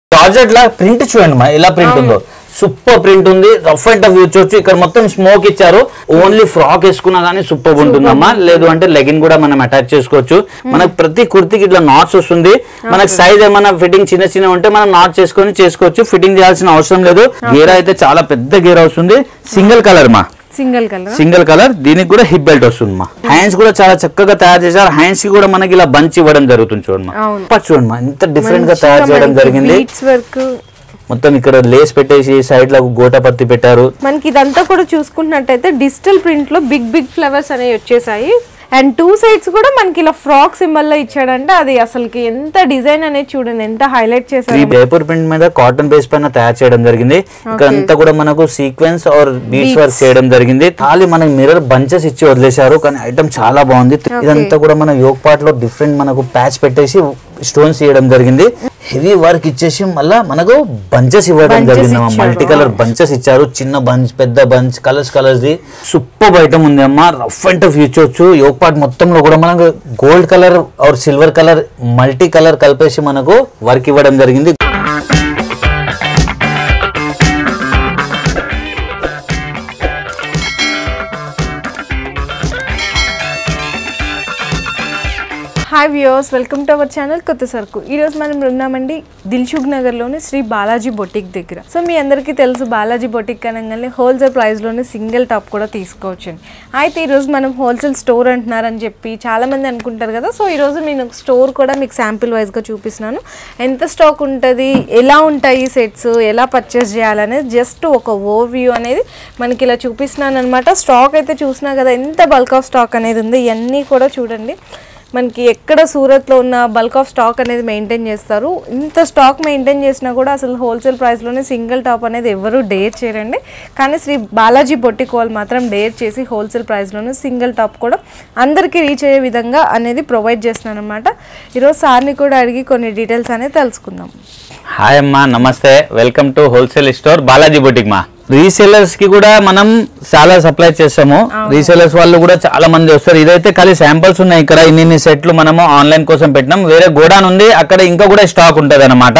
Georgette లా print చూడండి మా ఎలా ప్రింట్ ఉందో సూపర్ ప్రింట్ ఉంది రఫ్ అండ్ టఫ్ యూజ్ చేయొచ్చు ఇక్కడ మొత్తం స్మోక్ ఇచ్చారు ఓన్లీ ఫ్రాక్ వేసుకున్నా గానీ సూపర్ ఉంటుందమ్మా లేదు అంటే లెగిన్ కూడా మనం అటాచ్ చేసుకోవచ్చు మనకు ప్రతి కుర్తికి ఇట్లా నాట్స్ వస్తుంది మనకు సైజ్ ఏమైనా ఫిట్టింగ్ చిన్న చిన్న ఉంటే మనం నాట్ చేసుకొని చేసుకోవచ్చు ఫిట్టింగ్ చేయాల్సిన అవసరం లేదు గేర్ అయితే చాలా పెద్ద గేర్ వస్తుంది సింగిల్ కలర్ మా సింగిల్ కలర్ సింగిల్ కలర్ దీనికి కూడా హిప్ బెల్ట్ వస్తుంది మా హ్యాండ్స్ కూడా చాలా చక్కగా తయారు చేశారు హ్యాండ్స్ కి కూడా మనకి ఇలా బంచ్ ఇవ్వడం జరుగుతుంది చూడండి మా అవును. పట్టు చూడండి మా ఇంత డిఫరెంట్ గా తయారు చేయడం జరిగింది బీట్స్ వర్క్ మొత్తం ఇక్కడ లేస్ పెట్టేసి సైడ్ లకు గోట పత్తి పెట్టారు మనకి ఇదంతా కూడా చూసుకుంటున్నట్టయితే డిజిటల్ ప్రింట్ లో బిగ్ బిగ్ ఫ్లవర్స్ అనేవి వచ్చేసాయి అండ్ టూ సైడ్స్ కూడా మనకి ఇలా ఫ్రాక్ సింబల్ లో ఇచ్చాడంటే అది అసలుకి ఎంత డిజైన్ అనేది చూడండి ఎంత హైలైట్ ఈ చేశారు జైపూర్ ప్రింట్ మీద కాటన్ బేస్ పైన తయారు చేయడం జరిగింది ఇక్కడ అంతా కూడా మనకు సీక్వెన్స్ ఆర్ బీట్స్ వర్క్ చేయడం జరిగింది ఖాళీ మనకి మిర్రర్ బంచెస్ ఇచ్చి వదిలేశారు కానీ ఐటమ్ చాలా బాగుంది ఇదంతా కూడా మన యోగ్ పార్ట్ లో డిఫరెంట్ మనకు ప్యాచ్ పెట్టేసి స్టోన్స్ ఇవ్వడం జరిగింది హెవీ వర్క్ ఇచ్చేసి మళ్ళా మనకు బంచెస్ ఇవ్వడం Bunches జరిగింది ఇచ్చారు. మల్టీ కలర్ బంచెస్ ఇచ్చారు చిన్న బంచ్ పెద్ద bunch colours colours the super item ఉంది అమ్మా రఫ్ అండ్ టఫ్ ఇచ్చొచ్చు యోగ్ పార్ట్ మొత్తంలో కూడా మనకు gold colour or silver colour multi colour కలిపేసి మనకు వర్క్ ఇవ్వడం జరిగింది hi viewers welcome to our channel కొత్త సరుకు ఈ రోజు మనం ఉన్నామండి దిల్షుక్ నగర్లోని శ్రీ బాలాజీ బొటిక్ దగ్గర సో మీ అందరికీ తెలుసు బాలాజీ బొటిక్ అనగానే హోల్సేల్ ప్రైస్లోనే సింగిల్ టాప్ కూడా తీసుకోవచ్చండి అయితే ఈరోజు మనం హోల్సేల్ స్టోర్ అంటున్నారని చెప్పి చాలామంది అనుకుంటారు కదా సో ఈరోజు నేను స్టోర్ కూడా మీకు శాంపిల్ వైజ్గా చూపిస్తున్నాను ఎంత స్టాక్ ఉంటుంది ఎలా ఉంటాయి సెట్స్ ఎలా పర్చేస్ చేయాలనేది జస్ట్ ఒక ఓవర్ వ్యూ అనేది మనకి ఇలా చూపిస్తున్నాను అనమాట స్టాక్ అయితే చూసినా కదా ఎంత బల్క్ ఆఫ్ స్టాక్ అనేది ఉంది ఇవన్నీ కూడా చూడండి మనకి ఎక్కడ సూరత్లో ఉన్న బల్క్ ఆఫ్ స్టాక్ అనేది మెయింటైన్ చేస్తారు ఇంత స్టాక్ మెయింటైన్ చేసినా కూడా అసలు హోల్సేల్ ప్రైస్లోనే సింగిల్ టాప్ అనేది ఎవరు డేర్ చేయరండి కానీ శ్రీ బాలాజీ బొట్టిక్ వాళ్ళు మాత్రం డేర్ చేసి హోల్సేల్ ప్రైస్లోనే సింగిల్ టాప్ కూడా అందరికీ రీచ్ అయ్యే విధంగా అనేది ప్రొవైడ్ చేస్తున్నాను అనమాట ఈరోజు సార్ని కూడా అడిగి కొన్ని డీటెయిల్స్ అనేది తెలుసుకుందాం హాయ్ అమ్మా నమస్తే welcome to wholesale store Balaji boutique మా రీసెలర్స్ కి కూడా మనం చాలా సప్లై చేస్తాము రీసెలర్స్ వాళ్ళు కూడా చాలా మంది వస్తారు ఇదైతే ఖాళీ శాంపిల్స్ ఉన్నాయి ఇక్కడ ఇన్ని ఇన్ని సెట్లు మనము ఆన్లైన్ కోసం పెట్టినాం వేరే గోడాన్ ఉంది అక్కడ ఇంకా కూడా స్టాక్ ఉంటది అనమాట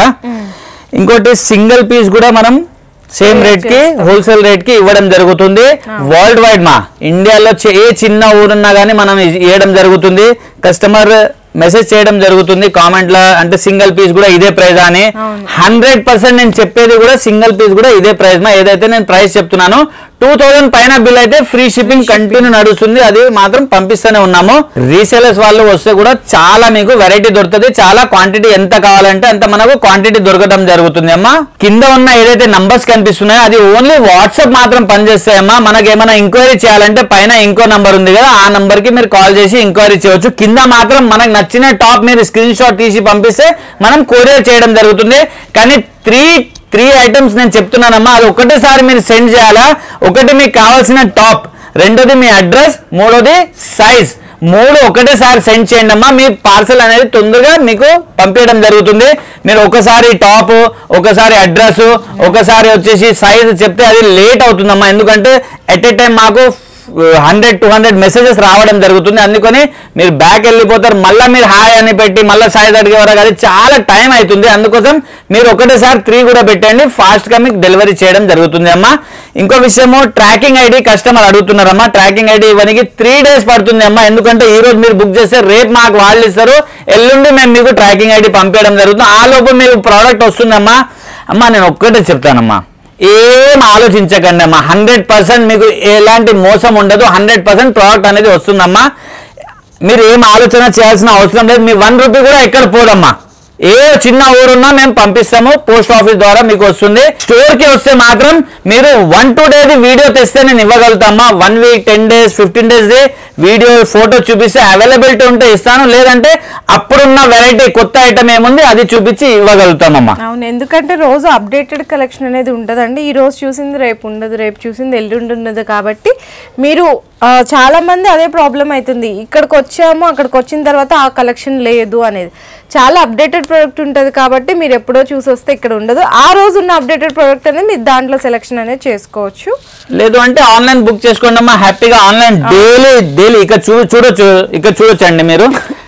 ఇంకోటి సింగిల్ పీస్ కూడా మనం సేమ్ రేట్ కి హోల్సేల్ రేట్ కి ఇవ్వడం జరుగుతుంది వరల్డ్ వైడ్ మా ఇండియాలో చే- ఏ చిన్న ఊరున్నా గానీ మనం ఇ- ఇవ్వడం జరుగుతుంది కస్టమర్ మెసేజ్ చేయడం జరుగుతుంది కామెంట్ లో అంటే సింగిల్ పీస్ కూడా ఇదే ప్రైస్ అని హండ్రెడ్ పర్సెంట్ నేను చెప్పేది కూడా సింగిల్ పీస్ కూడా ఇదే ప్రైస్ మా ఏదైతే నేను ప్రైస్ చెప్తున్నాను టూ థౌసండ్ పైన బిల్ అయితే ఫ్రీ షిప్పింగ్ కంటిన్యూ నడుస్తుంది అది మాత్రం పంపిస్తూనే ఉన్నాము రీసేలర్స్ వాళ్ళు వస్తే కూడా చాలా మీకు వెరైటీ దొరుకుతుంది చాలా క్వాంటిటీ ఎంత కావాలంటే అంత మనకు క్వాంటిటీ దొరకడం జరుగుతుంది అమ్మా కింద ఉన్న ఏదైతే నంబర్స్ కనిపిస్తున్నాయో అది ఓన్లీ వాట్సాప్ మాత్రం పనిచేస్తాయమ్మా మనకి ఏమైనా ఎంక్వైరీ చేయాలంటే పైన ఇంకో నంబర్ ఉంది కదా ఆ నంబర్ కి మీరు కాల్ చేసి ఎంక్వైరీ చేయవచ్చు కింద మాత్రం మనకు నచ్చిన టాప్ మీరు స్క్రీన్ షాట్ తీసి పంపిస్తే మనం కొరియర్ చేయడం జరుగుతుంది కానీ త్రీ త్రీ ఐటమ్స్ నేను చెప్తున్నానమ్మా అది ఒకటేసారి మీరు సెండ్ చేయాలా ఒకటి మీకు కావాల్సిన టాప్ రెండోది మీ అడ్రస్ మూడోది సైజ్ మూడు ఒకటేసారి సెండ్ చేయండి అమ్మా మీ పార్సల్ అనేది తొందరగా మీకు పంపించడం జరుగుతుంది మీరు ఒకసారి టాప్ ఒకసారి అడ్రస్ ఒకసారి వచ్చేసి సైజ్ చెప్తే అది లేట్ అవుతుందమ్మా ఎందుకంటే ఎట్ ఏ టైం మాకు హండ్రెడ్ టూ హండ్రెడ్ మెసేజెస్ రావడం జరుగుతుంది అందుకని మీరు బ్యాక్ వెళ్ళిపోతారు మళ్ళీ మీరు హాయ్ అని పెట్టి మళ్ళీ సైజ్ అడిగే వరకు అది చాలా టైం అవుతుంది అందుకోసం మీరు ఒకటేసారి త్రీ కూడా పెట్టండి ఫాస్ట్ గా మీకు డెలివరీ చేయడం జరుగుతుంది అమ్మా ఇంకో విషయము ట్రాకింగ్ ఐడి కస్టమర్ అడుగుతున్నారమ్మా ట్రాకింగ్ ఐడి ఇవ్వడానికి త్రీ డేస్ పడుతుంది అమ్మా ఎందుకంటే ఈ రోజు మీరు బుక్ చేస్తే రేపు మాకు వాళ్ళు ఇస్తారు ఎల్లుండి మేము మీకు ట్రాకింగ్ ఐడి పంపించడం జరుగుతుంది ఆ లోపు మీకు ప్రోడక్ట్ వస్తుందమ్మా అమ్మా నేను ఒక్కటే చెప్తానమ్మా ఏం ఆలోచించకండి అమ్మా హండ్రెడ్ పర్సెంట్ మీకు ఎలాంటి మోసం ఉండదు హండ్రెడ్ పర్సెంట్ ప్రోడక్ట్ అనేది వస్తుందమ్మా మీరు ఏం ఆలోచన చేయాల్సిన అవసరం లేదు మీ వన్ రూపీ కూడా ఎక్కడ పోదమ్మా ఏ చిన్న ఊరున్నా మేము పంపిస్తాము పోస్ట్ ఆఫీస్ ద్వారా మీకు వస్తుంది స్టోర్ కి వస్తే మాత్రం మీరు వన్ టూ డేది వీడియో తెస్తే నేను ఇవ్వగలుగుతామా one week ten days fifteen days the video photo చూపిస్తే అవైలబిలిటీ ఉంటే ఇస్తాను లేదంటే అప్పుడున్న వెరైటీ కొత్త ఐటమ్ ఏముంది అది చూపించి ఇవ్వగలుగుతామమ్మా అవును ఎందుకంటే రోజు అప్డేటెడ్ కలెక్షన్ అనేది ఉంటుందండి ఈ రోజు చూసింది రేపు ఉండదు రేపు చూసింది ఎల్లుండి ఉండదు కాబట్టి మీరు ఆ, చాలా మంది అదే ప్రాబ్లం అవుతుంది ఇక్కడికి వచ్చాము అక్కడికి వచ్చిన తర్వాత ఆ కలెక్షన్ లేదు అనేది చాలా అప్డేటెడ్ ప్రోడక్ట్ ఉంటుంది కాబట్టి మీరు ఎప్పుడో చూసి వస్తే ఇక్కడ ఉండదు ఆ రోజు ఉన్న అప్డేటెడ్ ప్రోడక్ట్ అనేది మీరు దాంట్లో సెలెక్షన్ అనేది చేసుకోవచ్చు లేదు అంటే ఆన్లైన్ బుక్ చేసుకోండి అమ్మా హ్యాపీగా ఆన్లైన్ డైలీ డైలీ ఇక్కడ చూ చూడొచ్చు ఇక్కడ చూడొచ్చండి మీరు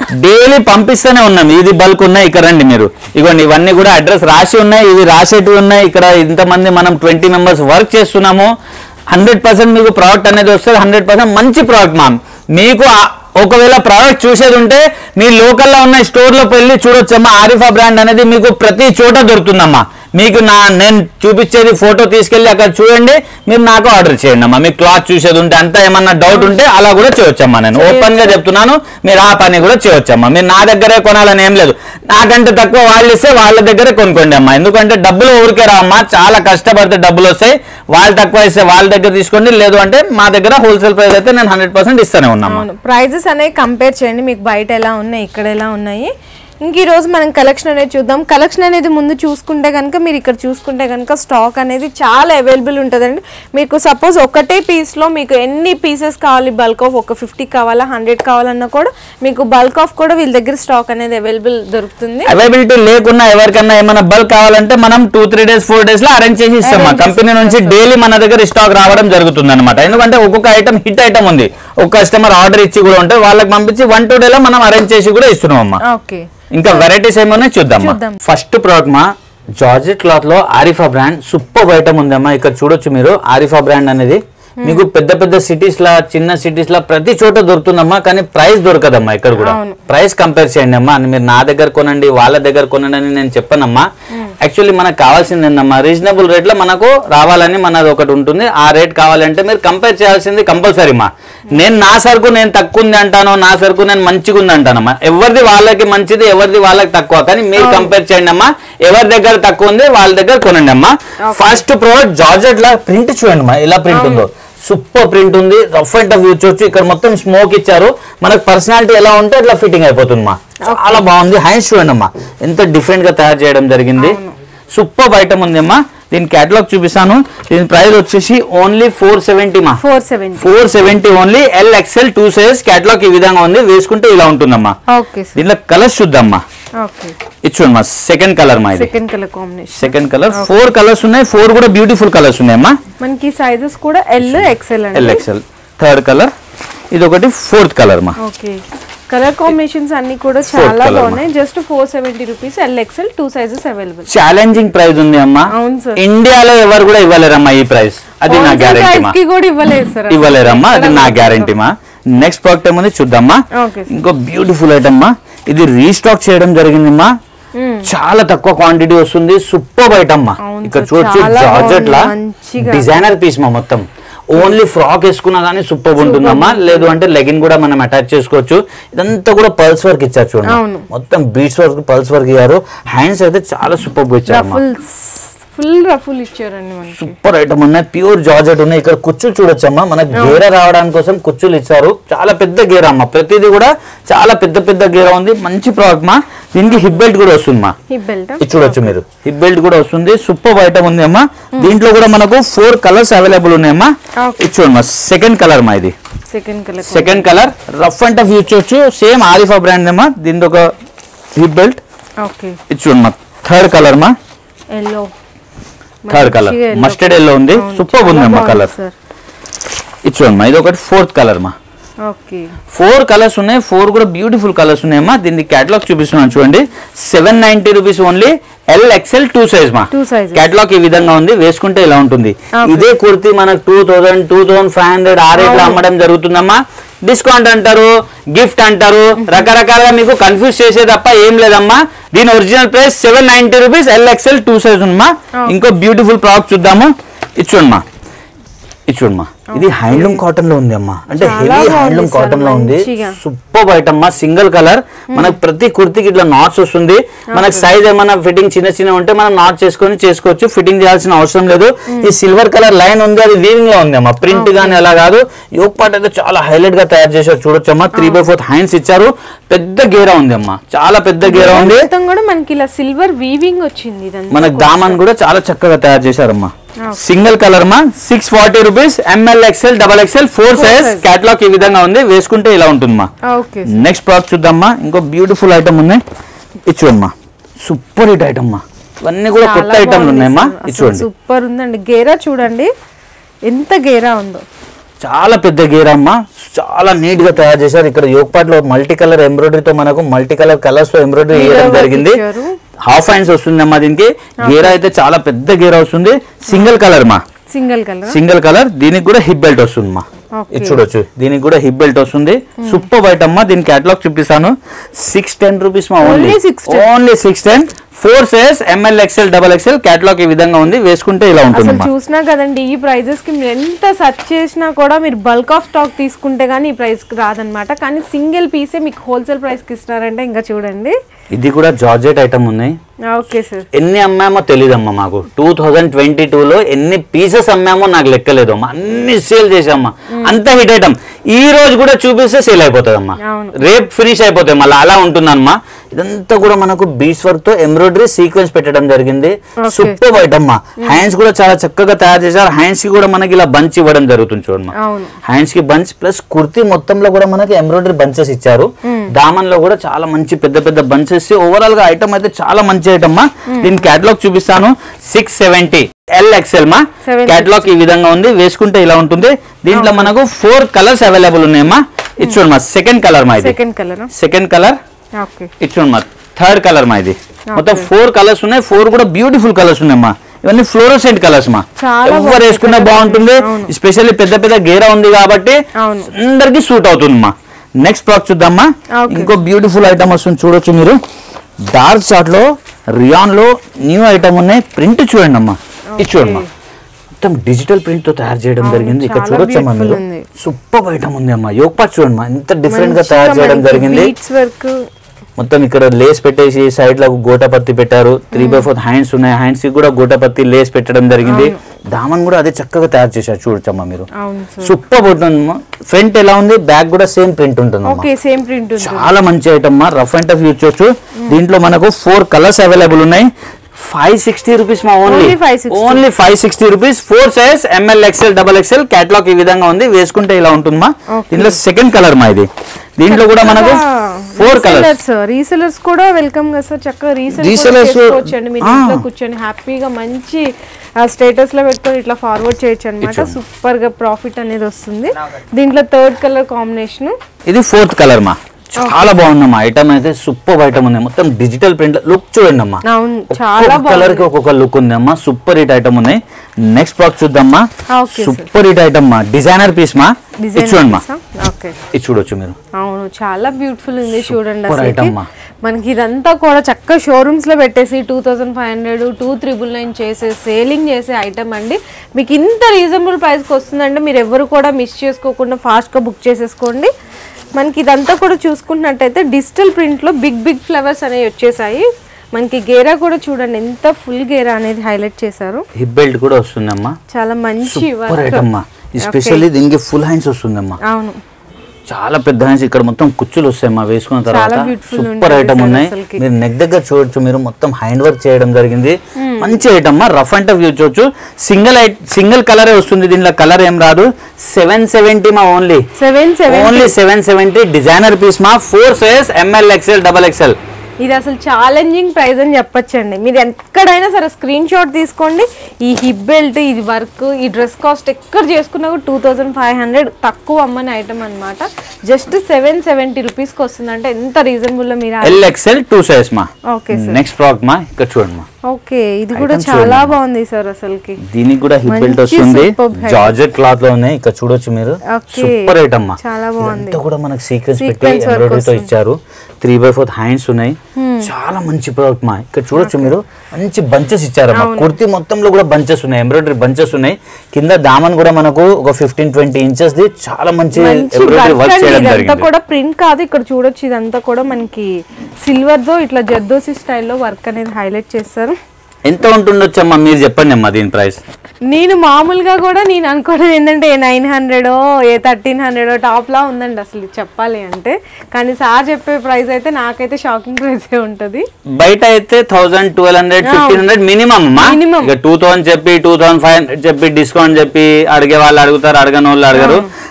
డైలీ పంపిస్తూనే ఉన్నాం ఇది బల్క్ ఉన్నాయి ఇక్కడ రండి మీరు ఇగోండి ఇవన్నీ కూడా అడ్రస్ రాసి ఉన్నాయి ఇవి రాసేటివి ఉన్నాయి ఇక్కడ ఇంతమంది మనం ట్వంటీ మెంబర్స్ వర్క్ చేస్తున్నాము హండ్రెడ్ పర్సెంట్ మీకు ప్రోడక్ట్ అనేది వస్తుంది హండ్రెడ్ పర్సెంట్ మంచి ప్రోడక్ట్ మామ్ మీకు ఆ- ఒకవేళ ప్రోడక్ట్ చూసేది ఉంటే మీ లోకల్లో ఉన్న స్టోర్లోకి వెళ్ళి చూడొచ్చమ్మా ఆరిఫా బ్రాండ్ అనేది మీకు ప్రతి చోట దొరుకుతుందమ్మా మీకు నా నేను చూపించేది ఫోటో తీసుకెళ్ళి అక్కడ చూడండి మీరు నాకు ఆర్డర్ చేయండి అమ్మా మీకు క్లాత్ చూసేది ఉంటే అంతా ఏమన్నా డౌట్ ఉంటే అలా కూడా చేయొచ్చమ్మా నేను ఓపెన్ గా చెప్తున్నాను మీరు ఆ పని కూడా చేయొచ్చమ్మా మీరు నా దగ్గరే కొనాలని ఏం లేదు నాకంటే తక్కువ వాళ్ళు ఇస్తే వాళ్ళ దగ్గరే కొనుక్కోండి అమ్మా ఎందుకంటే డబ్బులు ఊరికే రామ్మా చాలా కష్టపడితే డబ్బులు వస్తాయి వాళ్ళు తక్కువ ఇస్తే వాళ్ళ దగ్గర తీసుకోండి లేదు అంటే మా దగ్గర హోల్సేల్ ప్రైస్ అయితే నేను హండ్రెడ్ పర్సెంట్ ఇస్తానే ఉన్నామ్మా అవును ప్రైజెస్ అనేవి కంపేర్ చేయండి మీకు బయట ఎలా ఉన్నాయి ఇక్కడ ఎలా ఉన్నాయి ఇంక ఈ రోజు మనం కలెక్షన్ అనేది చూద్దాం కలెక్షన్ అనేది ముందు చూసుకుంటే కనుక మీరు ఇక్కడ చూసుకుంటే కనుక స్టాక్ అనేది చాలా అవైలబుల్ ఉంటుందండి మీకు సపోజ్ ఒకటే పీస్లో మీకు ఎన్ని పీసెస్ కావాలి బల్క్ ఆఫ్ ఒక ఫిఫ్టీ కావాలా హండ్రెడ్ కావాలన్నా కూడా మీకు బల్క్ ఆఫ్ కూడా వీళ్ళ దగ్గర స్టాక్ అనేది అవైలబుల్ దొరుకుతుంది అవైలబిలిటీ లేకున్నా ఎవరికన్నా ఏమైనా బల్క్ కావాలంటే మనం two three days four days లో అరేంజ్ చేసి ఇస్తాం మా Arrange కంపెనీ నుంచి డైలీ మన దగ్గర స్టాక్ రావడం జరుగుతుంది అనమాట ఎందుకంటే ఒక్కొక్క ఐటమ్ హిట్ ఐటమ్ ఉంది ఒక కస్టమర్ ఆర్డర్ ఇచ్చి కూడా ఉంటే వాళ్ళకి పంపించి వన్ టూ డేలో మనం అరేంజ్ చేసి కూడా ఇస్తున్నాం అమ్మా ఓకే ఇంకా వెరైటీస్ ఏమన్నా చూద్దాం చూద్దాం. ఫస్ట్ ప్రోడక్ట్ మా జార్జెట్ క్లాత్ లో ఆరిఫా బ్రాండ్ సూపర్ ఐటమ్ ఉందమ్మా ఇక్కడ చూడొచ్చు మీరు ఆరిఫా బ్రాండ్ అనేది మీకు పెద్ద పెద్ద సిటీస్ లా చిన్న సిటీస్ లా ప్రతి చోట దొరుకుతుందమ్మా కానీ ప్రైస్ దొరకదమ్మా ఇక్కడ కూడా అవును. ప్రైస్ కంపేర్ చేయండి అమ్మా అని మీరు నా దగ్గర కొనండి వాళ్ళ దగ్గర కొనండి అని నేను చెప్పానమ్మా యాక్చువల్లీ మనకు కావాల్సింది ఏందమ్మా రీజనబుల్ రేట్ లో మనకు రావాలని మనది ఒకటి ఉంటుంది ఆ రేట్ కావాలంటే మీరు కంపేర్ చేయాల్సింది కంపల్సరీ మా నేను నా సరుకు నేను తక్కువ ఉంది అంటాను నా సరుకు నేను మంచిగా ఉంది అంటానమ్మా ఎవరిది వాళ్ళకి మంచిది ఎవరిది వాళ్ళకి తక్కువ కానీ మీరు కంపేర్ చేయండి అమ్మా ఎవరి దగ్గర తక్కువ ఉంది వాళ్ళ దగ్గర కొనండి అమ్మా ఫస్ట్ ప్రోడక్ట్ జార్జెట్ లా ప్రింట్ చూడండి అమ్మా ఇలా ప్రింట్ ఉందో సూపర్ ప్రింట్ ఉంది రఫ్ అండ్ టఫ్ చూడొచ్చు ఇక్కడ మొత్తం స్మోక్ ఇచ్చారు మనకు పర్సనాలిటీ ఎలా ఉంటే అట్లా ఫిట్టింగ్ అయిపోతుంది మా చాలా బాగుంది హ్యాండ్స్ చూడండి అమ్మా ఎంత డిఫరెంట్ గా తయారు చేయడం జరిగింది సూపర్ ఐటమ్ ఉంది అమ్మా దీని కేటలాగ్ చూపిస్తాను దీని ప్రైస్ వచ్చేసి ఓన్లీ ఫోర్ సెవెంటీ మా four seventy four seventy only L XL two size catalogue ఈ విధంగా ఉంది వేసుకుంటే ఇలా ఉంటుందమ్మా ఓకే సార్ దీనిలో కలర్స్ చూద్దామా ఓకే ఇది చూడమ్మా సెకండ్ కలర్ మా ఇది second colour combination second colour four colours ఉన్నాయి ఫోర్ కూడా బ్యూటిఫుల్ కలర్స్ ఉన్నాయమ్మా మనకి సైజెస్ కూడా ఎల్ ఎక్సెల్ ఎల్ అండి ఎక్స్ఎల్ థర్డ్ కలర్ ఇది ఒకటి ఫోర్త్ కలర్ మా ఓకే కలర్ కాంబినేషన్స్ అన్ని కూడా Fourth చాలా colour బాగున్నాయి just four seventy rupees L XL two sizes available challenging price ఉంది అమ్మా అవును సార్ ఇండియాలో ఎవరు కూడా ఇవ్వలేరమ్మా ఈ ప్రైస్ అది నా గ్యారంటీ మా కి కూడా ఇవ్వలేదు సార్ ఇవ్వలేరమ్మా అది నా గ్యారంటీ మా నెక్స్ట్ ప్రోడక్ట్ ఏముంది చూద్దామా ఓకే సార్ ఇంకో బ్యూటిఫుల్ ఐటమ్ మా ఇది రీస్టాక్ చేయడం జరిగిందమ్మా చాలా తక్కువ క్వాంటిటీ వస్తుంది సూపర్ ఐటమ్ మా అవును ఇక్కడ సార్, చూడొచ్చు చాలా జార్జెట్ లా బాగుంది, మంచిగా. డిజైనర్ పీస్ మా మొత్తం ఓన్లీ ఫ్రాక్ వేసుకున్నా కానీ సూపర్ ఉంటుందమ్మా లేదు అంటే లెగిన్ కూడా మనం అటాచ్ చేసుకోవచ్చు ఇదంతా కూడా పల్స్ వర్క్ ఇచ్చారు చూడండి అవును. మొత్తం బీట్స్ వర్క్ పల్స్ వర్క్ ఇయ్యారు హ్యాండ్స్ అయితే చాలా సూపర్ ఇచ్చారు రఫుల్స్ ఫుల్ రఫుల్ ఇచ్చారండి మనకి సూపర్ ఐటమ్ ఉన్నాయి ప్యూర్ జార్జెట్ ఉన్నాయి ఇక్కడ కుచ్చులు చూడొచ్చమ్మా మనకు గేర రావడానికి కోసం కుచ్చులు ఇచ్చారు చాలా పెద్ద గేర అమ్మా ప్రతిదీ కూడా చాలా పెద్ద పెద్ద గేర ఉంది మంచి ప్రోడక్ట్ మా దీనికి హిప్ బెల్ట్ కూడా వస్తుంది మా హిప్ బెల్ట్ ఇది చూడొచ్చు మీరు హిప్ బెల్ట్ కూడా వస్తుంది సూపర్ ఐటమ్ ఉంది అమ్మా దీంట్లో కూడా మనకు ఫోర్ కలర్స్ అవైలబుల్ ఉన్నాయమ్మా Okay. ఇది చూడమ్మా సెకండ్ కలర్ మా ఇది second colour second colour rough and tough use చేయొచ్చు సేమ్ ఆరిఫా బ్రాండ్ అమ్మా దీంతో ఒక హిప్ బెల్ట్ ఓకే ఇది చూడమ్మా థర్డ్ కలర్ మా yellow third colour mustard yellow ఉంది సూపర్ ఉంది అమ్మా కలర్ సార్ ఇది చూడమ్మా ఇది ఒకటి ఫోర్త్ కలర్ మా ఓకే ఫోర్ కలర్స్ ఉన్నాయి ఫోర్ కూడా బ్యూటిఫుల్ కలర్స్ ఉన్నాయమ్మా దీన్ని కేటలాగ్ చూపిస్తున్నాను చూడండి seven ninety rupees only L XL two size మా Two sizes. కేటలాగ్ ఈ విధంగా ఉంది వేసుకుంటే ఇలా ఉంటుంది Okay. ఇదే కుర్తి మనకు two thousand two thousand five hundred ఆ రేట్లో అమ్మడం జరుగుతుందమ్మా డిస్కౌంట్ అంటారు గిఫ్ట్ అంటారు రకరకాలుగా మీకు కన్ఫ్యూజ్ చేసే తప్ప ఏం లేదమ్మా దీని original price seven ninety rupees L XL two size ఉందమ్మా ఇంకో బ్యూటిఫుల్ ప్రాడక్ట్ చూద్దాము ఇది చూడమ్మా ఇది చూడమ్మా ఇది హ్యాండ్లూమ్ కాటన్ లో ఉంది అమ్మా అంటే చాలా హెవీ బాగుంది హ్యాండ్లూమ్ సార్, కాటన్ లో ఉంది మంచిగా. సూపర్ ఐటమ్ మా సింగిల్ కలర్ మనకు ప్రతి కుర్తికి ఇట్లా నాట్స్ వస్తుంది మనకు సైజ్ ఏమైనా ఫిట్టింగ్ చిన్న చిన్న ఉంటే మనం నాట్ చేసుకొని చేసుకోవచ్చు ఫిట్టింగ్ చేయాల్సిన అవసరం లేదు ఈ సిల్వర్ కలర్ లైన్ ఉంది అది వీవింగ్ లో ఉంది అమ్మా ప్రింట్ గానీ అలా కాదు యోగ్ పార్ట్ అయితే చాలా హైలైట్ గా తయారు చేశారు చూడొచ్చు అమ్మా త్రీ బై ఫోర్త్ హ్యాండ్స్ ఇచ్చారు పెద్ద గేరా ఉంది అమ్మా చాలా పెద్ద గేరా ఉంది మొత్తం కూడా మనకి ఇలా సిల్వర్ వీవింగ్ వచ్చింది ఇదంతా మనకు దామన్ కూడా చాలా చక్కగా తయారు చేశారమ్మా సింగిల్ కలర్ మా six forty rupees M L XL double XL four size size. Catalogue ఈ విధంగా ఉంది వేసుకుంటే ఇలా ఉంటుందమ్మా ఓకే నెక్స్ట్ ప్రోడక్ట్ చూద్దామా ఇంకో బ్యూటిఫుల్ ఐటమ్ ఉంది ఇది చూడమ్మా సూపర్ హిట్ ఐటమ్ మా ఇవన్నీ కూడా కొత్త ఐటమ్లు ఉన్నాయమ్మా ఇది చూడండి సూపర్ ఉందండి గేరా చూడండి ఎంత గేరా ఉందో చాలా పెద్ద గేర్ అమ్మ చాలా నీట్ గా తయారు చేశారు ఇక్కడ యోగపాట్ లో మల్టీ కలర్ ఎంబ్రాయిడరీతో మనకు మల్టీ కలర్ కలర్స్ తో ఎంబ్రాయిడరీ Mirror వేయడం work జరిగింది ఇచ్చారు. హాఫ్ హ్యాండ్స్ వస్తుంది అమ్మా దీనికి గేర్ అయితే చాలా పెద్ద గేర్ వస్తుంది సింగిల్ కలర్ మా సింగిల్ కలర్ సింగిల్ కలర్ దీనికి కూడా హిప్ బెల్ట్ వస్తుంది మా Okay. ఇది చూడొచ్చు దీనికి కూడా హిప్ బెల్ట్ వస్తుంది సూపర్ వైట్ అమ్మా దీని కేటలాగ్ చూపిస్తాను సిక్స్ టెన్ రూపీస్ మా only Only 610. Only six ten four size M L XL double XL catalogue ఈ విధంగా ఉంది వేసుకుంటే ఇలా ఉంటుంది అసలు చూసినా కదండి ఈ ప్రైజెస్ కి మీరు ఎంత సెర్చ్ చేసినా కూడా మీరు బల్క్ ఆఫ్ స్టాక్ తీసుకుంటే గానీ ఈ ప్రైస్ కి రాదనమాట కానీ సింగిల్ పీసే మీకు హోల్సేల్ ప్రైస్ కి ఇస్తున్నారంటే ఇంకా చూడండి ఇది కూడా జార్జెట్ ఐటమ్ ఉన్నాయి ఓకే సార్ ఎన్ని అమ్మామో తెలియదమ్మా మాకు టూ థౌజండ్ ట్వంటీ టూలో ఎన్ని పీసెస్ అమ్మామో నాకు లెక్కలేదు అమ్మా అన్ని సేల్ చేసామ్మా అంత హిట్ ఐటమ్ ఈ రోజు కూడా చూపిస్తే సేల్ అయిపోతుందమ్మా అవును. రేపు ఫినిష్ అయిపోతాయి మళ్ళీ అలా ఉంటుందమ్మా ఇదంతా కూడా మనకు బీచ్ వర్క్ తో ఎంబ్రాయిడరీ సీక్వెన్స్ పెట్టడం జరిగింది Okay. సూపర్ ఐటమ్ హ్యాండ్స్ కూడా చాలా చక్కగా తయారు చేశారు హ్యాండ్స్ కి కూడా మనకి ఇలా బంచ్ ఇవ్వడం జరుగుతుంది చూడమ్మా అవును హ్యాండ్స్ కి బంచ్ ప్లస్ కుర్తీ మొత్తంలో కూడా మనకి ఎంబ్రాయిడరీ బంచెస్ ఇచ్చారు దామన్ లో కూడా చాలా మంచి పెద్ద పెద్ద బంచెస్ ఓవరాల్ గా ఐటమ్ అయితే చాలా మంచి ఐటమ్ మా దీని కేటలాగ్ చూపిస్తాను సిక్స్ సెవెంటీ ఎల్ ఎక్స్ఎల్ మా 760. కేటలాగ్ ఈ విధంగా ఉంది వేసుకుంటే ఇలా ఉంటుంది దీంట్లో మనకు ఫోర్ కలర్స్ అవైలబుల్ ఉన్నాయమ్మా ఇది చూడమ్మా సెకండ్ కలర్ మా ఇది second colour second colour okay ఇది చూడమ్మా థర్డ్ కలర్ మా ఇది మొత్తం ఫోర్ కలర్స్ ఉన్నాయి ఫోర్ కూడా బ్యూటిఫుల్ కలర్స్ ఉన్నాయమ్మా ఇవన్నీ ఫ్లోరోసెంట్ కలర్స్ మా చాలా ఎవరు బాగుంది. వేసుకున్నా బాగుంటుంది అవును. ఎస్పెషల్లీ పెద్ద పెద్ద గేరా ఉంది కాబట్టి అవును. అందరికి సూట్ అవుతుంది మా నెక్స్ట్ ప్రాడక్ట్ చూద్దామా Okay. ఇంకో బ్యూటిఫుల్ ఐటమ్ వస్తుంది చూడొచ్చు మీరు డార్క్ చార్ట్ లో రియాన్ లో న్యూ ఐటమ్ ఉన్నాయి ప్రింట్ చూడండి అమ్మా ఇది చూడమ్మా మొత్తం డిజిటల్ ప్రింట్ తో తయారు చేయడం అవును, జరిగింది ఇక్కడ చాలా చూడొచ్చమ్మా మీరు beautiful ఉంది. సూపర్ ఐటమ్ ఉంది అమ్మా యోగపాట్ చూడండి ఎంత డిఫరెంట్ గా తయారు చేయడం జరిగింది బీట్స్ వర్క్ మొత్తం ఇక్కడ లేస్ పెట్టేసి సైడ్ లో గోటపత్తి పెట్టారు త్రీ బై ఫోర్ హ్యాండ్స్ ఉన్నాయి హ్యాండ్స్ కి కూడా గోటపత్తి లేస్ పెట్టడం జరిగింది దామన్ కూడా అదే చక్కగా తయారు చేశారు చూడొచ్చమ్మా మీరు అవును సార్ సూపర్ ఉంటుందమ్మా ఫ్రంట్ ఎలా ఉంది బ్యాక్ కూడా సేమ్ ప్రింట్ ఉంటుందమ్మా ఓకే సేమ్ ప్రింట్ ఉంది చాలా మంచి item rough and tough use చేయొచ్చు దీంట్లో మనకు ఫోర్ కలర్స్ అవైలబుల్ ఉన్నాయి ఫైవ్ సిక్స్టీ రూపీస్ మా only Only 560. Only five sixty rupees four size M L XL double XL catalogue ఈ విధంగా ఉంది వేసుకుంటే ఇలా ఉంటుంది మా Okay. దీంట్లో సెకండ్ కలర్ మా ఇది దీంట్లో కూడా మనకు ఫోర్ కలర్స్ రీసెలర్స్ కూడా వెల్కమ్ కదా సార్ చక్కగా రీసెల్ Resellers- చేసుకోవచ్చండి మీరు ఆ. ఇంట్లో కూర్చొని హ్యాపీగా మంచి స్టేటస్ లో పెట్టుకొని ఇట్లా ఫార్వర్డ్ చేయొచ్చు అనమాట ఇచ్చోండి. సూపర్ గా ప్రాఫిట్ అనేది వస్తుంది దీంట్లో థర్డ్ కలర్ కాంబినేషన్ ఇది ఫోర్త్ కలర్ మా చాలా బాగుందమ్మా ఐటమ్ అయితే సూపర్ ఐటమ్ ఉంది మొత్తం డిజిటల్ ప్రింట్ లుక్ చూడండి అమ్మా అవును చాలా కలర్ కి బాగుంది ఒక్కొక్క లుక్ ఉంది అమ్మా సూపర్ హిట్ ఐటమ్ ఉన్నాయి నెక్స్ట్ ప్రాడక్ట్ చూద్దామా Okay, sir. Super hit item మా డిజైనర్ పీస్ మా ఇది చూడండి మా ఓకే ఇది చూడొచ్చు మీరు అవును చాలా బ్యూటిఫుల్ ఉంది చూడండి Super అసలు item మా. మనకి ఇదంతా కూడా చక్కగా షోరూమ్స్ లో పెట్టేసి two thousand five hundred two triple nine చేసే సేలింగ్ చేసే ఐటమ్ అండి మీకు ఇంత రీజనబుల్ ప్రైస్కి వస్తుందంటే మీరు ఎవరు కూడా మిస్ చేసుకోకుండా ఫాస్ట్గా బుక్ చేసేసుకోండి మనకి ఇదంతా కూడా చూసుకున్నట్టయితే డిజిటల్ ప్రింట్లో బిగ్ బిగ్ ఫ్లవర్స్ అనేవి వచ్చేసాయి మనకి గేరా కూడా చూడండి ఎంత ఫుల్ గేరా అనేది హైలైట్ చేశారు హిప్ బెల్ట్ కూడా వస్తుందమ్మా చాలా మంచి సూపర్ work. ఐటమ్ మా ఎస్పెషల్లీ దీనికి ఫుల్ హ్యాండ్స్ వస్తుందమ్మా అవును చాలా పెద్ద హ్యాండ్స్ ఇక్కడ మొత్తం కుచ్చులు వస్తాయమ్మా వేసుకున్న తర్వాత beautiful సూపర్ ఉంటుంది ఐటమ్ సార్ ఉన్నాయి అసలుకి. మీరు నెక్ దగ్గర చూడొచ్చు మీరు మొత్తం హ్యాండ్ వర్క్ చేయడం జరిగింది మంచి item rough and tough use చేయొచ్చు సింగిల్ సింగిల్ కలరే వస్తుంది దీనిలో కలర్ ఏం రాదు సెవెన్ సెవెంటీ మా only seven seven only seven seventy designer piece మా four size M L XL double XL ఇది అసలు ఛాలెంజింగ్ ప్రైస్ అని చెప్పొచ్చండి మీరు ఎక్కడైనా సరే స్క్రీన్ షాట్ తీసుకోండి ఈ హిప్ బెల్ట్ ఇది వర్క్ ఈ డ్రెస్ కాస్ట్ ఎక్కడ చేసుకున్నా కూడా టూ థౌజండ్ ఫైవ్ హండ్రెడ్ తక్కువ అమ్మని ఐటమ్ అనమాట జస్ట్ సెవెన్ సెవెంటీ రూపీస్కి వస్తుంది అంటే ఎంత రీజనబుల్లో మీరు ఎల్ ఎక్స్ఎల్ టూ సైజ్ మా ఓకే సార్ నెక్స్ట్ ప్రోడక్ట్ మా ఇక్కడ చూడండి మా ఓకే ఇది కూడా Items చాలా చూడండి. బాగుంది సార్ అసలుకి దీనికి కూడా హిప్ బెల్ట్ మంచి వస్తుంది superb height. జార్జెట్ క్లాత్ లో ఉన్నాయి ఇక్కడ చూడొచ్చు మీరు Okay. సూపర్ ఐటమ్ మా చాలా బాగుంది ఇదంతా కూడా మనకి సీక్వెన్స్ పెట్టి Sequence work ఎంబ్రాయిడరీతో వస్తుంది. ఇచ్చారు త్రీ బై ఫోర్ హ్యాండ్స్ ఉన్నాయి చాలా మంచి ప్రోడక్ట్ మా ఇక్కడ చూడొచ్చు మీరు మంచి బంచెస్ ఇచ్చారమ్మా కుర్తి మొత్తంలో కూడా బంచెస్ ఉన్నాయి ఎంబ్రాయిడరీ బంచెస్ ఉన్నాయి కింద దామన్ కూడా మనకు ఒక ఫిఫ్టీన్ ట్వంటీ ఇంచెస్ ది చాలా మంచి మంచి ఎంబ్రాయిడరీ వర్క్ వర్క్ అండి చేయడం ఇదంతా జరిగింది కూడా ప్రింట్ కాదు ఇక్కడ చూడొచ్చు ఇదంతా కూడా మనకి సిల్వర్ తో ఇట్లా జర్దోసి స్టైల్లో వర్క్ అనేది హైలైట్ చేస్తారు ఎంత ఉంటుండొచ్చమ్మా మీరు చెప్పండి అమ్మా దీని ప్రైస్ నేను మామూలుగా కూడా నేను అనుకోవడం ఏంటంటే ఏ నైన్ హండ్రెడో ఏ థర్టీన్ హండ్రెడో టాప్ లా ఉందండి అసలు ఇది చెప్పాలి అంటే కానీ సార్ చెప్పే ప్రైస్ అయితే నాకైతే షాకింగ్ ప్రైసే ఉంటుంది బయట అయితే thousand twelve hundred fifteen hundred minimum అమ్మా Minimum. ఇక టూ థౌసండ్ చెప్పి టూ థౌసండ్ ఫైవ్ హండ్రెడ్ చెప్పి డిస్కౌంట్ చెప్పి అడిగే వాళ్ళు అడుగుతారు అడగని వాళ్ళు అడగరు